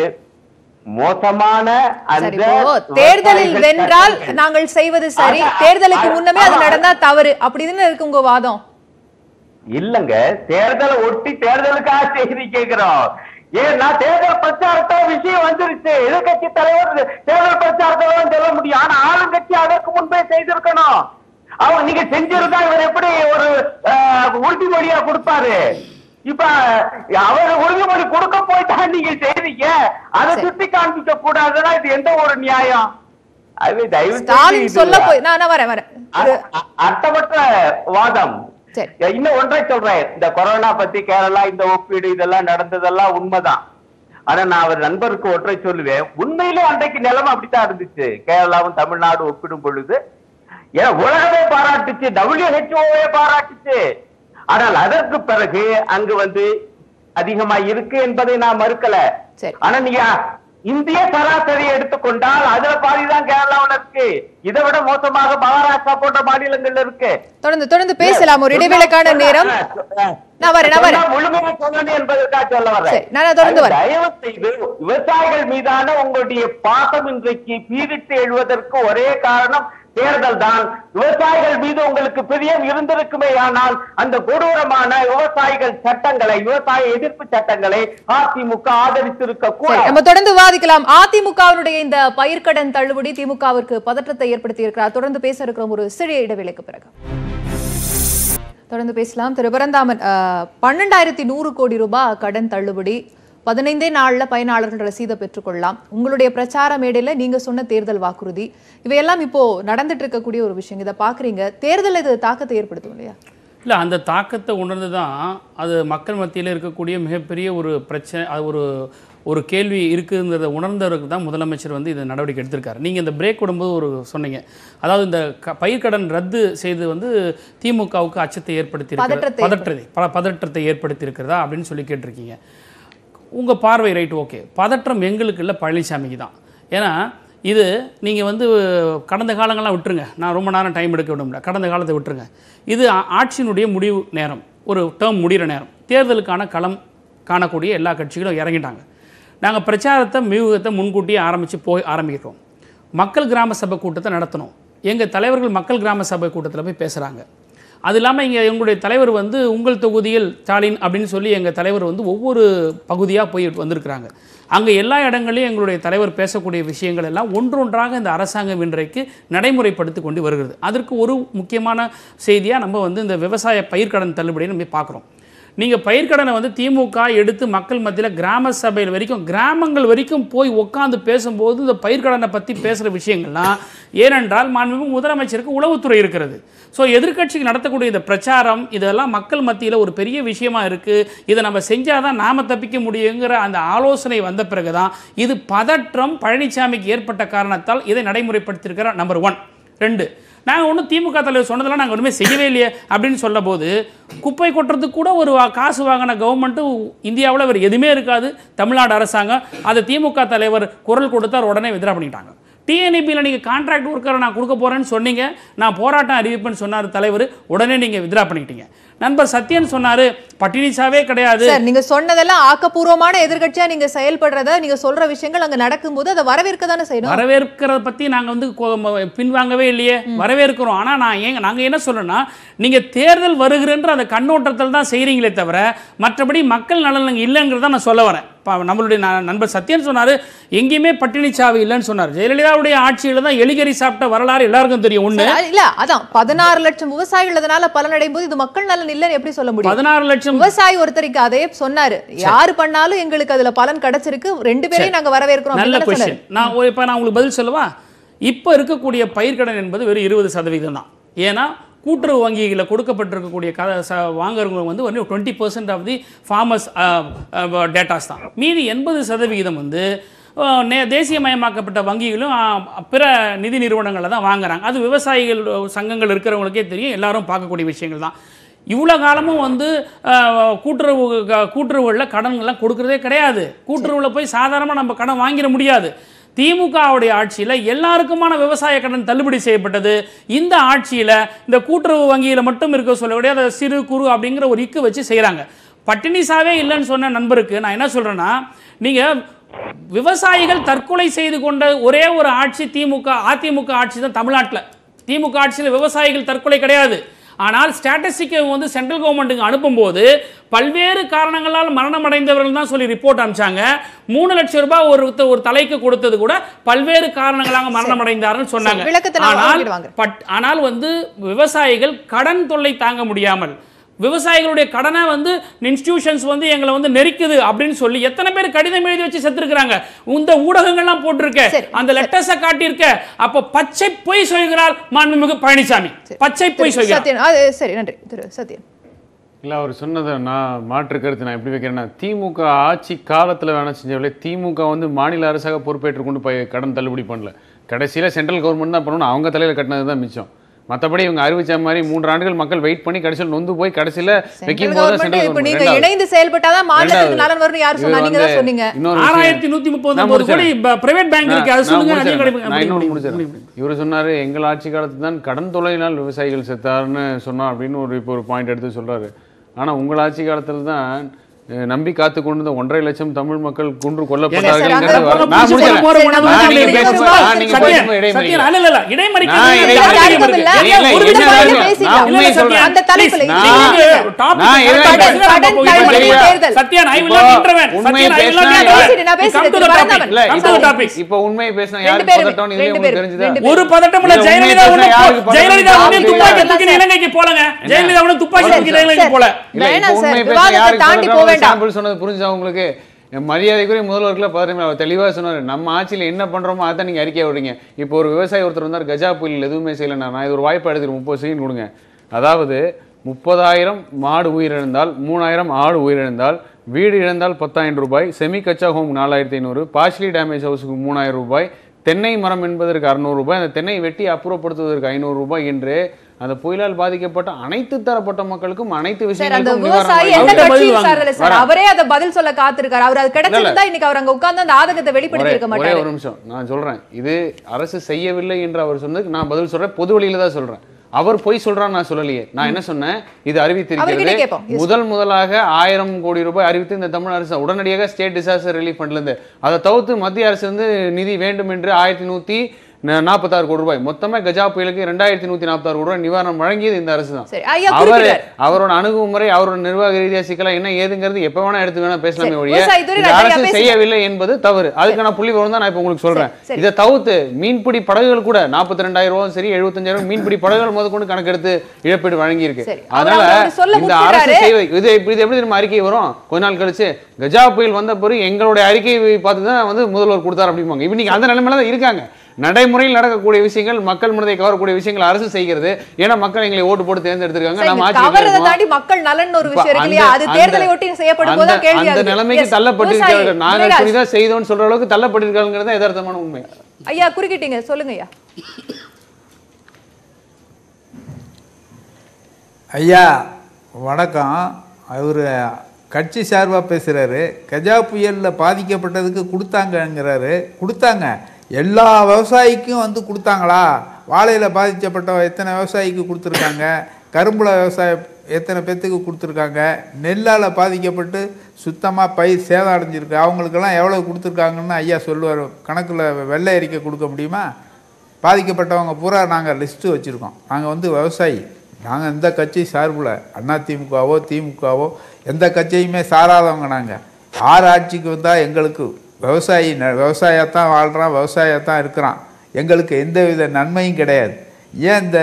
[SPEAKER 2] மோசமான
[SPEAKER 1] சரி
[SPEAKER 2] அந்த
[SPEAKER 1] இப்போ தேர்தலில்
[SPEAKER 2] விவசாயிகள்
[SPEAKER 1] வென்றால்
[SPEAKER 2] சட்டங்கள்.
[SPEAKER 1] நாங்கள் செய்வது சரி
[SPEAKER 2] ஆனா,
[SPEAKER 1] தேர்தலுக்கு
[SPEAKER 2] ஆனா,
[SPEAKER 1] முன்னமே அது
[SPEAKER 2] ஆனா,
[SPEAKER 1] நடந்தா தவறு அப்படின்னு இருக்கு உங்க வாதம்
[SPEAKER 2] இல்லங்க தேர்தலை ஒட்டி தேர்தலுக்காக செய்தி கேட்கிறோம் ஏன்னா தேர்தல் பிரச்சாரத்தோ விஷயம் வந்துருச்சு எதிர்கட்சி தலைவர் தேர்தல் பிரச்சாரத்தை தான் சொல்ல முடியும் ஆனா ஆளுங்கட்சி அதற்கு முன்பே செய்திருக்கணும் அவங்க நீங்க செஞ்சிருந்தா இவர் எப்படி ஒரு அஹ், உறுதிமொழியா கொடுப்பாரு இப்ப அவர் உறுதிமொழி கொடுக்க போயிட்டா நீங்க செய்றீங்க அதை
[SPEAKER 1] சரி.
[SPEAKER 2] சுட்டி காண்பிக்க கூடாதுன்னா இது எந்த ஒரு நியாயம் அது தயவு செய்து
[SPEAKER 1] ஸ்டாலின்
[SPEAKER 2] இது
[SPEAKER 1] சொல்ல போய் நான் நான் வரேன் வரேன்
[SPEAKER 2] அ- அ- அர்த்தமற்ற வாதம்
[SPEAKER 1] சரி
[SPEAKER 2] இன்னும் ஒன்றை சொல்றேன் இந்த கொரோனா பத்தி கேரளா இந்த ஒப்பீடு இதெல்லாம் நடந்ததெல்லாம் உண்மைதான் ஆனா நான் அவர் நண்பருக்கு ஒன்றை சொல்லுவேன் உண்மையிலே அன்றைக்கு நிலைமை அப்படித்தான் இருந்துச்சு கேரளாவும் தமிழ்நாடு ஒப்பிடும் பொழுது ஏன்னா உலகமே பாராட்டுச்சு டபிள்யூஹெச்ஓவே பாராட்டுச்சு ஆனால் அதற்கு பிறகு அங்கு வந்து அதிகமா இருக்கு என்பதை நான் மறுக்கல
[SPEAKER 1] சரி.
[SPEAKER 2] ஆனா நீங்க இந்திய சராசரியை எடுத்துக்கொண்டால் அதுல பாதிதான் கேரளாவுல இருக்கு இதை விட மோசமாக மகாராஷ்டிரா போன்ற மாநிலங்கள்ல இருக்கு
[SPEAKER 1] தொடர்ந்து தொடர்ந்து பேசலாம் ஒரு இடைவேளைக்கான நேரம் நான் வரேன் நான் வரேன்
[SPEAKER 2] சொன்னா முழுமையா சொல்லணும் என்பதற்காக சொல்ல வரேன்
[SPEAKER 1] சரி, நான் தொடர்ந்து வரேன்.
[SPEAKER 2] தயவு செய்து விவசாயிகள் மீதான உங்களுடைய பாசம் இன்றைக்கு பீரிட்டு எழுவதற்கு ஒரே காரணம் தேர்தல் தான் விவசாயிகள் மீது உங்களுக்கு பிரியம் இருந்திருக்குமே ஆனால் அந்த கொடூரமான விவசாயிகள் சட்டங்களை விவசாய எதிர்ப்பு சட்டங்களை அதிமுக ஆதரித்திருக்க
[SPEAKER 1] சரி
[SPEAKER 2] கூடாது
[SPEAKER 1] நம்ம தொடர்ந்து விவாதிக்கலாம் அதிமுகவினுடைய இந்த பயிர்க்கடன் தள்ளுபடி திமுகவிற்கு பதற்றத்தை ஏற்படுத்தி இருக்கிறார் தொடர்ந்து பேச இருக்கிறோம் ஒரு சிறிய இடைவேளைக்கு பிறகு தொடர்ந்து பேசலாம் திரு பரந்தாமன் அஹ், பன்னெண்டாயிரத்தி நூறு கோடி ரூபாய் கடன் தள்ளுபடி பதினைந்தே நாள்ல பயனாளர்கள் ரசீதை பெற்றுக்கொள்ளலாம் உங்களுடைய பிரச்சார மேடையில நீங்க சொன்ன தேர்தல் வாக்குறுதி இவையெல்லாம் இப்போ நடந்துட்டு இருக்கக்கூடிய ஒரு விஷயம் இதை பாக்குறீங்க தேர்தல் இது தாக்கத்தை ஏற்படுத்தும் இல்லையா
[SPEAKER 4] இல்லை அந்த தாக்கத்தை உணர்ந்து தான் அது மக்கள் மத்தியில் இருக்கக்கூடிய மிகப்பெரிய ஒரு பிரச்சனை அது ஒரு ஒரு கேள்வி இருக்குங்கிறத உணர்ந்தவருக்கு தான் முதலமைச்சர் வந்து இந்த நடவடிக்கை எடுத்திருக்காரு நீங்கள் இந்த பிரேக் விடும்போது ஒரு சொன்னீங்க அதாவது இந்த க பயிர்க்கடன் ரத்து செய்து வந்து திமுகவுக்கு அச்சத்தை ஏற்படுத்தி
[SPEAKER 1] பதற்றத்தை
[SPEAKER 4] பதற்றத்தை ப- பதற்றத்தை ஏற்படுத்தி இருக்கிறதா அப்படின்னு சொல்லி கேட்டிருக்கீங்க உங்கள் பார்வை ரைட் ஓகே பதற்றம் எங்களுக்கு இல்லை பழனிசாமிக்கு தான் ஏன்னா இது நீங்கள் வந்து கடந்த காலங்கள்லாம் விட்டுருங்க நான் ரொம்ப நேரம் டைம் எடுக்க விடும்ல கடந்த காலத்தை விட்டுருங்க இது ஆ- ஆட்சியினுடைய முடிவு நேரம் ஒரு டேர்ம் முடிகிற நேரம் தேர்தலுக்கான களம் காணக்கூடிய எல்லா கட்சிகளும் இறங்கிட்டாங்க நாங்கள் பிரச்சாரத்தை மியூகத்தை முன்கூட்டியே ஆரம்பித்து போய் ஆரம்பிக்கிறோம் மக்கள் கிராம சபை கூட்டத்தை நடத்தணும் எங்கள் தலைவர்கள் மக்கள் கிராம சபை கூட்டத்தில் போய் பேசுகிறாங்க அது இல்லாமல் இங்கே எங்களுடைய தலைவர் வந்து உங்கள் தொகுதியில் ஸ்டாலின் அப்படின்னு சொல்லி எங்கள் தலைவர் வந்து ஒவ்வொரு பகுதியாக போய் வந்திருக்கிறாங்க அங்கே எல்லா இடங்களையும் எங்களுடைய தலைவர் பேசக்கூடிய விஷயங்கள் எல்லாம் ஒன்றொன்றாக இந்த அரசாங்கம் இன்றைக்கு நடைமுறைப்படுத்தி கொண்டு வருகிறது அதற்கு ஒரு முக்கியமான செய்தியாக நம்ம வந்து இந்த விவசாய பயிர்க்கடன் தள்ளுபடியை நம்ம பார்க்குறோம் நீங்கள் பயிர்க்கடனை வந்து திமுக எடுத்து மக்கள் மத்தியில் கிராம சபையில் வரைக்கும் கிராமங்கள் வரைக்கும் போய் உட்காந்து பேசும்போது இந்த பயிர்க்கடனை பற்றி பேசுகிற விஷயங்கள்லாம் ஏனென்றால் மாண்புமிகு முதலமைச்சருக்கு உளவுத்துறை இருக்கிறது ஸோ எதிர்க்கட்சிக்கு நடத்தக்கூடிய இந்த பிரச்சாரம் இதெல்லாம் மக்கள் மத்தியில் ஒரு பெரிய விஷயமா இருக்குது இதை நம்ம செஞ்சால் தான் நாம தப்பிக்க முடியுங்கிற அந்த ஆலோசனை வந்த பிறகு தான் இது பதற்றம் பழனிசாமிக்கு ஏற்பட்ட காரணத்தால் இதை நடைமுறைப்படுத்தியிருக்கிற நம்பர் ஒன் ரெண்டு நாங்கள் ஒன்றும் திமுக தலைவர் சொன்னதெல்லாம் நாங்கள் ஒன்றுமே செய்யவே இல்லையே அப்படின்னு சொல்ல போது குப்பை கொட்டுறதுக்கு கூட ஒரு வா- காசு வாங்கின கவர்மெண்ட்டு இந்தியாவில் வேறு எதுவுமே இருக்காது தமிழ்நாடு அரசாங்கம் அதை திமுக தலைவர் குரல் கொடுத்தார் உடனே வித்ரா பண்ணிட்டாங்க டிஎன்இபியில் நீங்கள் கான்ட்ராக்ட் ஒர்க்கரை நான் கொடுக்க போகிறேன்னு சொன்னீங்க நான் போராட்டம் அறிவிப்பேன்னு சொன்னார் தலைவர் உடனே நீங்கள் வித்ரா பண்ணிக்கிட்டீங்க நண்பர் சத்யன் சொன்னார் பட்டினிசாவே கிடையாது
[SPEAKER 1] சார் நீங்க சொன்னதெல்லாம் ஆக்கப்பூர்வமான எதிர்க்கட்சியா நீங்க செயல்படுறத நீங்க சொல்ற விஷயங்கள் அங்க நடக்கும்போது அதை வரவேற்க தானே செய்யணும்
[SPEAKER 4] வரவேற்கிறத பத்தி நாங்க வந்து கொ- ம- பின்வாங்கவே இல்லையே வரவேற்கிறோம் ஆனா நான் ஏங்க நாங்க என்ன சொல்றோம்னா நீங்க தேர்தல் வருகிறன்ற அந்த கண்ணோட்டத்தில் தான் செய்றீங்களே தவிர மற்றபடி மக்கள் நலன் இல்லைங்கிறத நான் சொல்ல வரேன் இப்ப நம்மளுடைய ந- நண்பர் சத்யன் சொன்னாரு எங்கேயுமே பட்டினி சாவு இல்லைன்னு சொன்னார் ஜெயலலிதாவுடைய ஆட்சியில தான் எலிகறி சாப்பிட்ட வரலாறு எல்லாருக்கும் தெரியும் ஒண்ணு
[SPEAKER 1] சார், இல்ல அதான் பதினாறு லட்சம் விவசாயிகள் இதனால பலனடையும் போது இது மக்கள் நலன் இல்லைன்னு எப்படி சொல்ல முடியும்
[SPEAKER 4] பதினாறு லட்சம்
[SPEAKER 1] விவசாயி ஒருத்தருக்கு அதே சொன்னாரு யாரு பண்ணாலும் எங்களுக்கு அதுல பலன் கிடைச்சிருக்கு ரெண்டு பேரையும் நாங்க வரவேற்கிறோம்
[SPEAKER 4] நல்ல
[SPEAKER 1] அப்படின்னு தானே
[SPEAKER 4] கொஸ்டின் நான் ஒரு- இப்ப நான் உங்களுக்கு பதில் சொல்லவா இப்போ இருக்கக்கூடிய பயிர்க்கடன் என்பது வெறும் இருபது சதவீதம் தான் ஏன்னா கூட்டுறவு வங்கிகளில் கொடுக்கப்பட்டிருக்கக்கூடிய க ச வாங்குறவங்க வந்து ஒரு twenty percent of the farmers datas தான் மீதி எண்பது சதவிகிதம் வந்து அஹ், நே- தேசியமயமாக்கப்பட்ட வங்கிகளும் அஹ், பிற நிதி நிறுவனங்களில் தான் வாங்குறாங்க அது விவசாயிகள் சங்கங்கள் இருக்கிறவங்களுக்கே தெரியும் எல்லாரும் பார்க்கக்கூடிய விஷயங்கள் தான் இவ்வளோ காலமும் வந்து அஹ், கூட்டுறவு க- கூட்டுறவுகளில் கடன்கள்லாம் கொடுக்கறதே கிடையாது கூட்டுறவுல போய் சாதாரணமாக நம்ம கடன் வாங்கிட முடியாது திமுகவுடைய ஆட்சியில் எல்லாருக்குமான விவசாய கடன் தள்ளுபடி செய்யப்பட்டது இந்த ஆட்சியில் இந்த கூட்டுறவு வங்கியில் மட்டும் இருக்க சொல்லக்கூடிய அந்த சிறு குறு அப்படிங்கிற ஒரு இக்கு வச்சு செய்கிறாங்க பட்டினிசாவே இல்லைன்னு சொன்ன நண்பருக்கு நான் என்ன சொல்கிறேன்னா நீங்கள் விவசாயிகள் தற்கொலை செய்து கொண்ட ஒரே ஒரு ஆட்சி திமுக அதிமுக ஆட்சி தான் தமிழ்நாட்டில் திமுக ஆட்சியில் விவசாயிகள் தற்கொலை கிடையாது ஆனால் ஸ்டாட்டிஸ்டிக்கை வந்து சென்ட்ரல் கவர்மெண்ட்டுக்கு அனுப்பும்போது பல்வேறு காரணங்களால் மரணம் அடைந்தவர்கள் தான் சொல்லி ரிப்போர்ட் அனுப்பிச்சாங்க மூணு லட்சம் ரூபாய் ஒரு ஒரு தலைக்கு கொடுத்தது கூட பல்வேறு காரணங்களாக மரணம் அடைந்தார்கள் சொன்னாங்க
[SPEAKER 1] சரி, விளக்கத்தை நான்
[SPEAKER 4] ஆனால்
[SPEAKER 1] வாங்கிட்டு வாங்க.
[SPEAKER 4] பட் ஆனால் வந்து விவசாயிகள் கடன் தொல்லை தாங்க முடியாமல் விவசாயிகளுடைய கடனை வந்து இன்ஸ்டிடியூஷன்ஸ் வந்து எங்களை வந்து நெரிக்குது அப்படின்னு சொல்லி எத்தனை பேர் கடிதம் எழுதி வச்சு செத்துருக்காங்க இந்த ஊடகங்கள்லாம் போட்டிருக்க
[SPEAKER 1] சரி,
[SPEAKER 4] அந்த லெட்டர்ஸை காட்டியிருக்க அப்போ பச்சை பொய் சொல்கிறார் மாண்புமிகு பழனிசாமி பச்சை பொய்
[SPEAKER 1] திரு
[SPEAKER 4] சொல்கிறார்
[SPEAKER 1] சத்யன் அது சரி நன்றி திரு சத்யன்
[SPEAKER 3] இல்லை அவர் சொன்னதை நான் மாற்று கருத்து நான் எப்படி வைக்கிறேன்னா திமுக ஆட்சி காலத்தில் வேணால் செஞ்சவளே திமுக வந்து மாநில அரசாக பொறுப்பேற்றுக் கொண்டு போய் கடன் தள்ளுபடி பண்ணல கடைசியில் சென்ட்ரல் கவர்மெண்ட் தான் பண்ணணும் அவங்க தலையில் கட்டினது தான் மிச்சம் மற்றபடி இவங்க அறிவிச்ச மாதிரி மூன்று ஆண்டுகள் மக்கள் வெயிட் பண்ணி கடைசியில் நொந்து போய் கடைசியில்
[SPEAKER 1] சென்ட்ரல்
[SPEAKER 3] வைக்கும் போது
[SPEAKER 1] கவர்மெண்ட்
[SPEAKER 3] சென்ட்ரல்
[SPEAKER 1] இப்ப நீங்க
[SPEAKER 3] கவர்மெண்ட்
[SPEAKER 1] இணைந்து செயல்பட்டாதான் மாநிலத்துக்கு
[SPEAKER 3] ரெண்டாவது.
[SPEAKER 1] நலன் வரும்னு யார்
[SPEAKER 3] இது
[SPEAKER 1] சொன்னா நீங்க தான்
[SPEAKER 3] வந்து
[SPEAKER 1] சொன்னீங்க
[SPEAKER 3] இன்னொரு விஷயம்.
[SPEAKER 4] ஆறாயிரத்தி நூத்தி முப்பது
[SPEAKER 3] நான்
[SPEAKER 4] கோடி
[SPEAKER 3] முடிச்சிடுறேன்.
[SPEAKER 4] பிரைவேட் பேங்க் இருக்கு அது
[SPEAKER 3] நான்
[SPEAKER 4] சொல்லுங்க
[SPEAKER 3] நான்
[SPEAKER 4] அதையும்
[SPEAKER 3] முடிச்சிடுறேன். நான் இன்னொன்று
[SPEAKER 4] கிடைக்கும்
[SPEAKER 3] முடிச்சிடுறேன். இவர் சொன்னாரு எங்கள் ஆட்சி காலத்துல தான் கடன் தொல்லையினால் விவசாயிகள் செத்தாருன்னு சொன்னா அப்படின்னு ஒரு இப்போ ஒரு பாயிண்ட் எடுத்து சொல்றாரு ஆனா உங்கள் ஆட்சி காலத்துல தான் அஹ், நம்பி காத்து கொண்டு ஒன்றரை லட்சம் தமிழ் மக்கள் கொன்று கொல்லப்பட்டார்கள்
[SPEAKER 1] சார்,
[SPEAKER 3] என்கிறது
[SPEAKER 1] அங்க
[SPEAKER 3] வர- நான் முடிச்சிடுறேன்.
[SPEAKER 1] போற
[SPEAKER 3] நான்
[SPEAKER 1] போற
[SPEAKER 3] நீங்க
[SPEAKER 1] போற
[SPEAKER 3] பேசும்போது-
[SPEAKER 1] போற
[SPEAKER 3] நான் நீங்க
[SPEAKER 1] சத்யன்,
[SPEAKER 3] பேசும்போது இடைமறிக்கல.
[SPEAKER 4] சத்யன், அல்ல, இல்ல, இடைமறிக்க
[SPEAKER 3] நான்
[SPEAKER 4] வேண்டிய
[SPEAKER 3] இடைமறிக்க
[SPEAKER 4] அவசியம்
[SPEAKER 1] இல்ல.
[SPEAKER 4] இருக்கு.
[SPEAKER 1] இல்ல,
[SPEAKER 4] ஒரு
[SPEAKER 1] இல்ல,
[SPEAKER 4] விதமான
[SPEAKER 1] இல்ல,
[SPEAKER 4] இல்ல.
[SPEAKER 1] பேசிக்கலாம்.
[SPEAKER 4] இல்ல, இல்ல, சத்யன்,
[SPEAKER 1] அந்த தலைப்புல
[SPEAKER 4] please,
[SPEAKER 1] இல்ல.
[SPEAKER 4] நீங்க
[SPEAKER 1] நான்
[SPEAKER 4] topic
[SPEAKER 3] நான்
[SPEAKER 4] கரெக்டா
[SPEAKER 3] இடைமறிக்க-
[SPEAKER 4] பேசுனா நம்ம போய்
[SPEAKER 1] கடன்
[SPEAKER 4] இடைமறிக்க.
[SPEAKER 1] தேர்தல்.
[SPEAKER 4] சத்யன், I will
[SPEAKER 3] இப்போ
[SPEAKER 4] not intervene.
[SPEAKER 3] உண்மையை
[SPEAKER 4] சத்யன், I will not
[SPEAKER 3] பேசினா
[SPEAKER 4] intervene.
[SPEAKER 1] பேசிட்டு, நான்
[SPEAKER 4] Come to
[SPEAKER 1] பேசிட்டு,
[SPEAKER 4] the topic.
[SPEAKER 1] வரேன்
[SPEAKER 3] இல்ல,
[SPEAKER 4] Come to the topic.
[SPEAKER 3] இப்போ உண்மையை பேசினா
[SPEAKER 1] ரெண்டு
[SPEAKER 3] யாருக்கு
[SPEAKER 1] பேரும்,
[SPEAKER 3] பதட்டம் இதுலயே
[SPEAKER 1] ரெண்டு
[SPEAKER 3] உங்களுக்கு
[SPEAKER 1] பேரும்,
[SPEAKER 3] தெரிஞ்சுதா
[SPEAKER 1] ரெண்டு
[SPEAKER 4] ஒரு பதட்டம் இல்ல
[SPEAKER 3] இதுல
[SPEAKER 4] ஜெயலலிதா
[SPEAKER 3] உண்மையை
[SPEAKER 4] ஒண்ணு
[SPEAKER 3] பேசினா யாருக்கு பதட்டம்?
[SPEAKER 4] ஜெயலலிதா ஒண்ணு
[SPEAKER 3] யாருக்கு
[SPEAKER 4] துப்பாக்கி
[SPEAKER 3] பதட்டம்?
[SPEAKER 4] தூக்கி இலங்கைக்கு போலங்க ஜெயலலிதா ஒண்ணு துப்பாக்கி
[SPEAKER 3] ஒரு
[SPEAKER 4] தூக்கி
[SPEAKER 3] நிமிஷம்.
[SPEAKER 4] இலங்கைக்கு போல
[SPEAKER 3] இல்ல, இப்போ
[SPEAKER 1] வேணாம்
[SPEAKER 3] உண்மையை
[SPEAKER 1] சார்,
[SPEAKER 3] பேசினா
[SPEAKER 1] விவாதத்தை
[SPEAKER 3] யாருக்கு
[SPEAKER 1] தாண்டி
[SPEAKER 3] பதட்டம்?
[SPEAKER 1] போக வேண்டாம்.
[SPEAKER 3] சாம்பிள் சொன்னது புரிஞ்சா உங்களுக்கு என் மரியாதைக்குரிய முதல்வர்களை பதறமே அவர் தெளிவாக சொன்னார் நம்ம ஆட்சியில் என்ன பண்ணுறோமோ அதை நீங்கள் அறிக்கை விடுறீங்க இப்போ ஒரு விவசாயி ஒருத்தர் வந்தார் கஜா புயல் எதுவுமே செய்யலைன்னா நான் இது ஒரு வாய்ப்பு எடுத்துக்கிறேன் முப்பது செகண்ட் கொடுங்க அதாவது முப்பதாயிரம் மாடு உயிரிழந்தால் மூணாயிரம் ஆடு உயிரிழந்தால் வீடு இழந்தால் பத்தாயிரம் ரூபாய் செமி கச்சா ஹோம் நாலாயிரத்தி ஐநூறு பார்ஷலி டேமேஜ் ஹவுஸுக்கு மூணாயிரம் ரூபாய் தென்னை மரம் என்பதற்கு அறுநூறு ரூபாய் அந்த தென்னை வெட்டி அப்புறப்படுத்துவதற்கு ஐநூறு ரூபாய் என்று அந்த புயலால் பாதிக்கப்பட்ட அனைத்து தரப்பட்ட மக்களுக்கும் அனைத்து
[SPEAKER 1] சார் அந்த
[SPEAKER 3] விஷயங்களுக்கும்
[SPEAKER 1] விவசாயி
[SPEAKER 3] நிவாரணம்
[SPEAKER 1] எந்த
[SPEAKER 4] அவர்கிட்ட பதில்
[SPEAKER 1] கட்சியும்
[SPEAKER 4] வாங்க.
[SPEAKER 1] சார்ல சார்
[SPEAKER 3] வரேன்.
[SPEAKER 1] அவரே அதை பதில் சொல்ல காத்திருக்காரு அவர் அது கிடைச்சிருந்தா இன்னைக்கு அவர் அங்க உட்கார்ந்து அந்த ஆதங்கத்தை வெளிப்படுத்தி
[SPEAKER 3] ஒரே
[SPEAKER 1] இருக்க
[SPEAKER 3] ஒரே
[SPEAKER 1] மாட்டாரு
[SPEAKER 3] ஒரு நிமிஷம் நான் சொல்றேன் இது அரசு செய்யவில்லை என்று அவர் சொன்னதுக்கு நான் பதில் சொல்றேன் பொது வழியில தான் சொல்றேன் அவர் பொய் சொல்றான்னு நான் சொல்லலையே நான் என்ன சொன்னேன் இது
[SPEAKER 1] அவர்கிட்ட
[SPEAKER 3] அறிவித்திருக்கிறது
[SPEAKER 1] கேட்போம். Yes.
[SPEAKER 3] முதல் முதலாக ஆயிரம் கோடி ரூபாய் அறிவித்து இந்த தமிழ் அரசு உடனடியாக ஸ்டேட் டிசாஸ்டர் ரிலீஃப் ஃபண்ட்ல இருந்து அதை தவிர்த்து மத்திய அரசு வந்து நிதி வேண்டும் என்று ஆயிரத்தி நூத்தி நாற்பத்தாறு கோடி ரூபாய் மொத்தமா கஜா புயலுக்கு ரெண்டாயிரத்தி நூத்தி நாற்பத்தாறு கோடி ரூபாய் நிவாரணம் வழங்கியது இந்த அரசு தான்
[SPEAKER 1] சரி ஐயா
[SPEAKER 3] அவரு
[SPEAKER 1] குறிப்பிட்டார்
[SPEAKER 3] அவரோட அணுகுமுறை அவரோட நிர்வாக ரீதியா சிக்கலா என்ன ஏதுங்கிறது எப்ப வேணா எடுத்து வேணா பேசலாமே
[SPEAKER 1] சரி,
[SPEAKER 3] ஒழிய
[SPEAKER 1] விவசாயத்துறை
[SPEAKER 3] இந்த
[SPEAKER 1] நிறைய
[SPEAKER 3] அரசு
[SPEAKER 1] பேசுங்க.
[SPEAKER 3] செய்யவில்லை என்பது தவறு அதுக்கான புள்ளி விவரம் தான் நான் இப்ப உங்களுக்கு சொல்றேன்
[SPEAKER 1] சரி, சரி.
[SPEAKER 3] இதை தவிர்த்து மீன்பிடி படகுகள் கூட நாற்பத்தி ரெண்டாயிரம் ரூபாயும் சரி எழுபத்தஞ்சாயிரம் மீன்பிடி படகுகள் முத கொண்டு கணக்கெடுத்து இழப்பீடு வழங்கி இருக்கு
[SPEAKER 1] சரி, அவர்
[SPEAKER 3] அதனால
[SPEAKER 1] அவரோட சொல்ல
[SPEAKER 3] இந்த அரசு
[SPEAKER 1] முற்பட்டாரு.
[SPEAKER 3] செய்வது இது இது எப்படி திரும்ப அறிக்கை வரும் கொஞ்ச நாள் கழிச்சு கஜா புயல் வந்த பிறகு எங்களுடைய அறிக்கையை பார்த்து தான் வந்து முதல்வர் கொடுத்தார் அப்படிம்பாங்க இப்ப நீங்க அந்த நிலைமையில தான் இருக்காங்க நடைமுறையில் நடக்கக்கூடிய விஷயங்கள் மக்கள் மனதை கவரக்கூடிய விஷயங்கள் அரசு செய்கிறது ஏன்னா மக்கள் எங்களை ஓட்டு போட்டு தேர்ந்தெடுத்திருக்காங்க
[SPEAKER 1] சரி,
[SPEAKER 3] நம்ம
[SPEAKER 1] இந்த
[SPEAKER 3] ஆட்சி
[SPEAKER 1] கவர்றதை தாண்டி மக்கள் நலன் ஒரு
[SPEAKER 3] இப்ப
[SPEAKER 1] விஷயம் இருக்கு
[SPEAKER 3] அந்த-
[SPEAKER 1] இல்லையா அது
[SPEAKER 3] அந்த-
[SPEAKER 1] தேர்தலை ஒட்டி செய்யப்படும் போது
[SPEAKER 3] அந்த-
[SPEAKER 1] கேள்வி
[SPEAKER 3] அந்த
[SPEAKER 1] ஆகுது.
[SPEAKER 3] நிலைமைக்கு
[SPEAKER 1] Yes,
[SPEAKER 3] தள்ளப்பட்டிருக்கிறார்கள்
[SPEAKER 1] விவசாயி,
[SPEAKER 3] நாங்கள்
[SPEAKER 1] வினயராஜ்,
[SPEAKER 3] புரிதா செய்தோம்னு சொல்ற அளவுக்கு தள்ளப்பட்டிருக்காங்கிறது தான் யதார்த்தமான உண்மை
[SPEAKER 1] ஐயா குறுக்கிட்டீங்க சொல்லுங்க ஐயா
[SPEAKER 5] ஐயா வணக்கம் அவர் கட்சி சார்பாக பேசுகிறாரு கஜா புயலில் பாதிக்கப்பட்டதுக்கு கொடுத்தாங்கங்கிறாரு கொடுத்தாங்க எல்லா விவசாயிக்கும் வந்து கொடுத்தாங்களா வாழையில் பாதிக்கப்பட்ட எத்தனை விவசாயிக்கு கொடுத்துருக்காங்க கரும்புல விவசாயம் எத்தனை பேர்த்துக்கு கொடுத்துருக்காங்க நெல்லால் பாதிக்கப்பட்டு சுத்தமாக பயிர் சேதம் அடைஞ்சிருக்கு அவங்களுக்கெல்லாம் எவ்வளோ கொடுத்துருக்காங்கன்னு ஐயா சொல்லுவார் கணக்கில் வெள்ளை அறிக்கை கொடுக்க முடியுமா பாதிக்கப்பட்டவங்க பூரா நாங்கள் லிஸ்ட்டு வச்சுருக்கோம் நாங்கள் வந்து விவசாயி நாங்கள் எந்த கட்சி சார்பில் அண்ணா திமுகவோ திமுகவோ எந்த கட்சியுமே சாராதவங்க நாங்கள் யார் ஆட்சிக்கு வந்தால் எங்களுக்கு விவசாயி ந- விவசாயத்தான் வாழ்கிறான் விவசாயத்தான் இருக்கிறான் எங்களுக்கு எந்தவித நன்மையும் கிடையாது ஏன் இந்த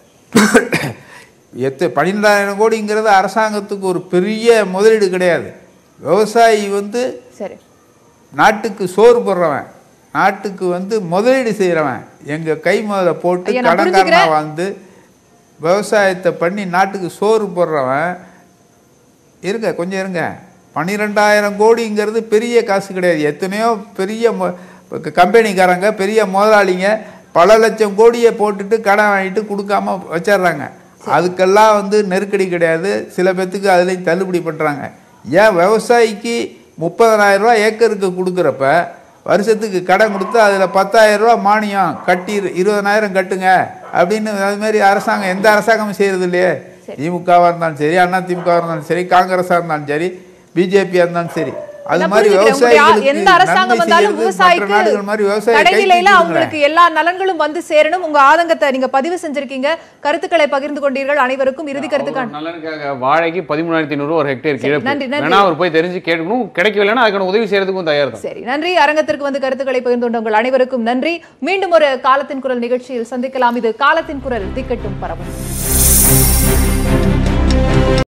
[SPEAKER 5] எத்து பன்னிரெண்டாயிரம் கோடிங்கிறது அரசாங்கத்துக்கு ஒரு பெரிய முதலீடு கிடையாது விவசாயி வந்து
[SPEAKER 1] சரி
[SPEAKER 5] நாட்டுக்கு சோறு போடுறவன் நாட்டுக்கு வந்து முதலீடு செய்கிறவன் எங்கள் கை முதல்ல போட்டு
[SPEAKER 1] ஐயா, நான்
[SPEAKER 5] கடன்காரனா
[SPEAKER 1] புரிஞ்சுக்கிறேன்.
[SPEAKER 5] வந்து விவசாயத்தை பண்ணி நாட்டுக்கு சோறு போடுறவன் இருங்க கொஞ்சம் இருங்க பன்னிரெண்டாயிரம் கோடிங்கிறது பெரிய காசு கிடையாது எத்தனையோ பெரிய மொ- க- கம்பெனிக்காரங்க பெரிய முதலாளிங்க பல லட்சம் கோடியை போட்டுட்டு கடன் வாங்கிட்டு கொடுக்காம வச்சிடுறாங்க அதுக்கெல்லாம் வந்து நெருக்கடி கிடையாது சில பேர்த்துக்கு அதுலேயும் தள்ளுபடி பண்ணுறாங்க ஏன் விவசாயிக்கு முப்பதனாயிரம் ரூபாய் ஏக்கருக்கு கொடுக்குறப்ப வருஷத்துக்கு கடன் கொடுத்து அதில் பத்தாயிரம் ரூபாய் மானியம் கட்டி இரு- இருபதனாயிரம் கட்டுங்க அப்படின்னு அது மாதிரி அரசாங்கம் எந்த அரசாங்கமும் செய்கிறது இல்லையே திமுகவாக இருந்தாலும் சரி அண்ணா திமுகவாக இருந்தாலும் சரி காங்கிரஸாக இருந்தாலும் சரி பிஜேபியாக இருந்தாலும் சரி அது
[SPEAKER 1] நான்
[SPEAKER 5] மாதிரி
[SPEAKER 1] புரிஞ்சுக்கிறேன். உங்களுடைய ஆ-
[SPEAKER 5] விவசாயிகளுக்கு
[SPEAKER 1] எந்த அரசாங்கம்
[SPEAKER 5] நன்மை
[SPEAKER 1] வந்தாலும்
[SPEAKER 5] செய்யறது மற்ற நாடுகள்
[SPEAKER 1] விவசாயிக்கு
[SPEAKER 5] மாதிரி விவசாய
[SPEAKER 1] கடைநிலையில அவங்களுக்கு எல்லா நலன்களும் வந்து சேரணும் உங்க ஆதங்கத்தை நீங்க பதிவு செஞ்சிருக்கீங்க கருத்துக்களை பகிர்ந்து கொண்டீர்கள் அனைவருக்கும் இறுதி கருத்துக்கான
[SPEAKER 3] அவரோட நலனுக்காக வாழைக்கு பதிமூணாயிரத்தி ஐநூறு ஒரு ஹெக்டேர்
[SPEAKER 1] சரி,
[SPEAKER 3] இழப்பு
[SPEAKER 1] நன்றி, நன்றி.
[SPEAKER 3] வேணா அவர் போய் தெரிஞ்சு கேட்கணும் கிடைக்கவில்லைன்னா அதுக்கான உதவி செய்யறதுக்கும் தயார் தான்
[SPEAKER 1] சரி நன்றி அரங்கத்திற்கு வந்து கருத்துக்களை பகிர்ந்து கொண்ட உங்கள் அனைவருக்கும் நன்றி மீண்டும் ஒரு காலத்தின் குரல் நிகழ்ச்சியில் சந்திக்கலாம் இது காலத்தின் குரல் திக்கட்டும் பரவும்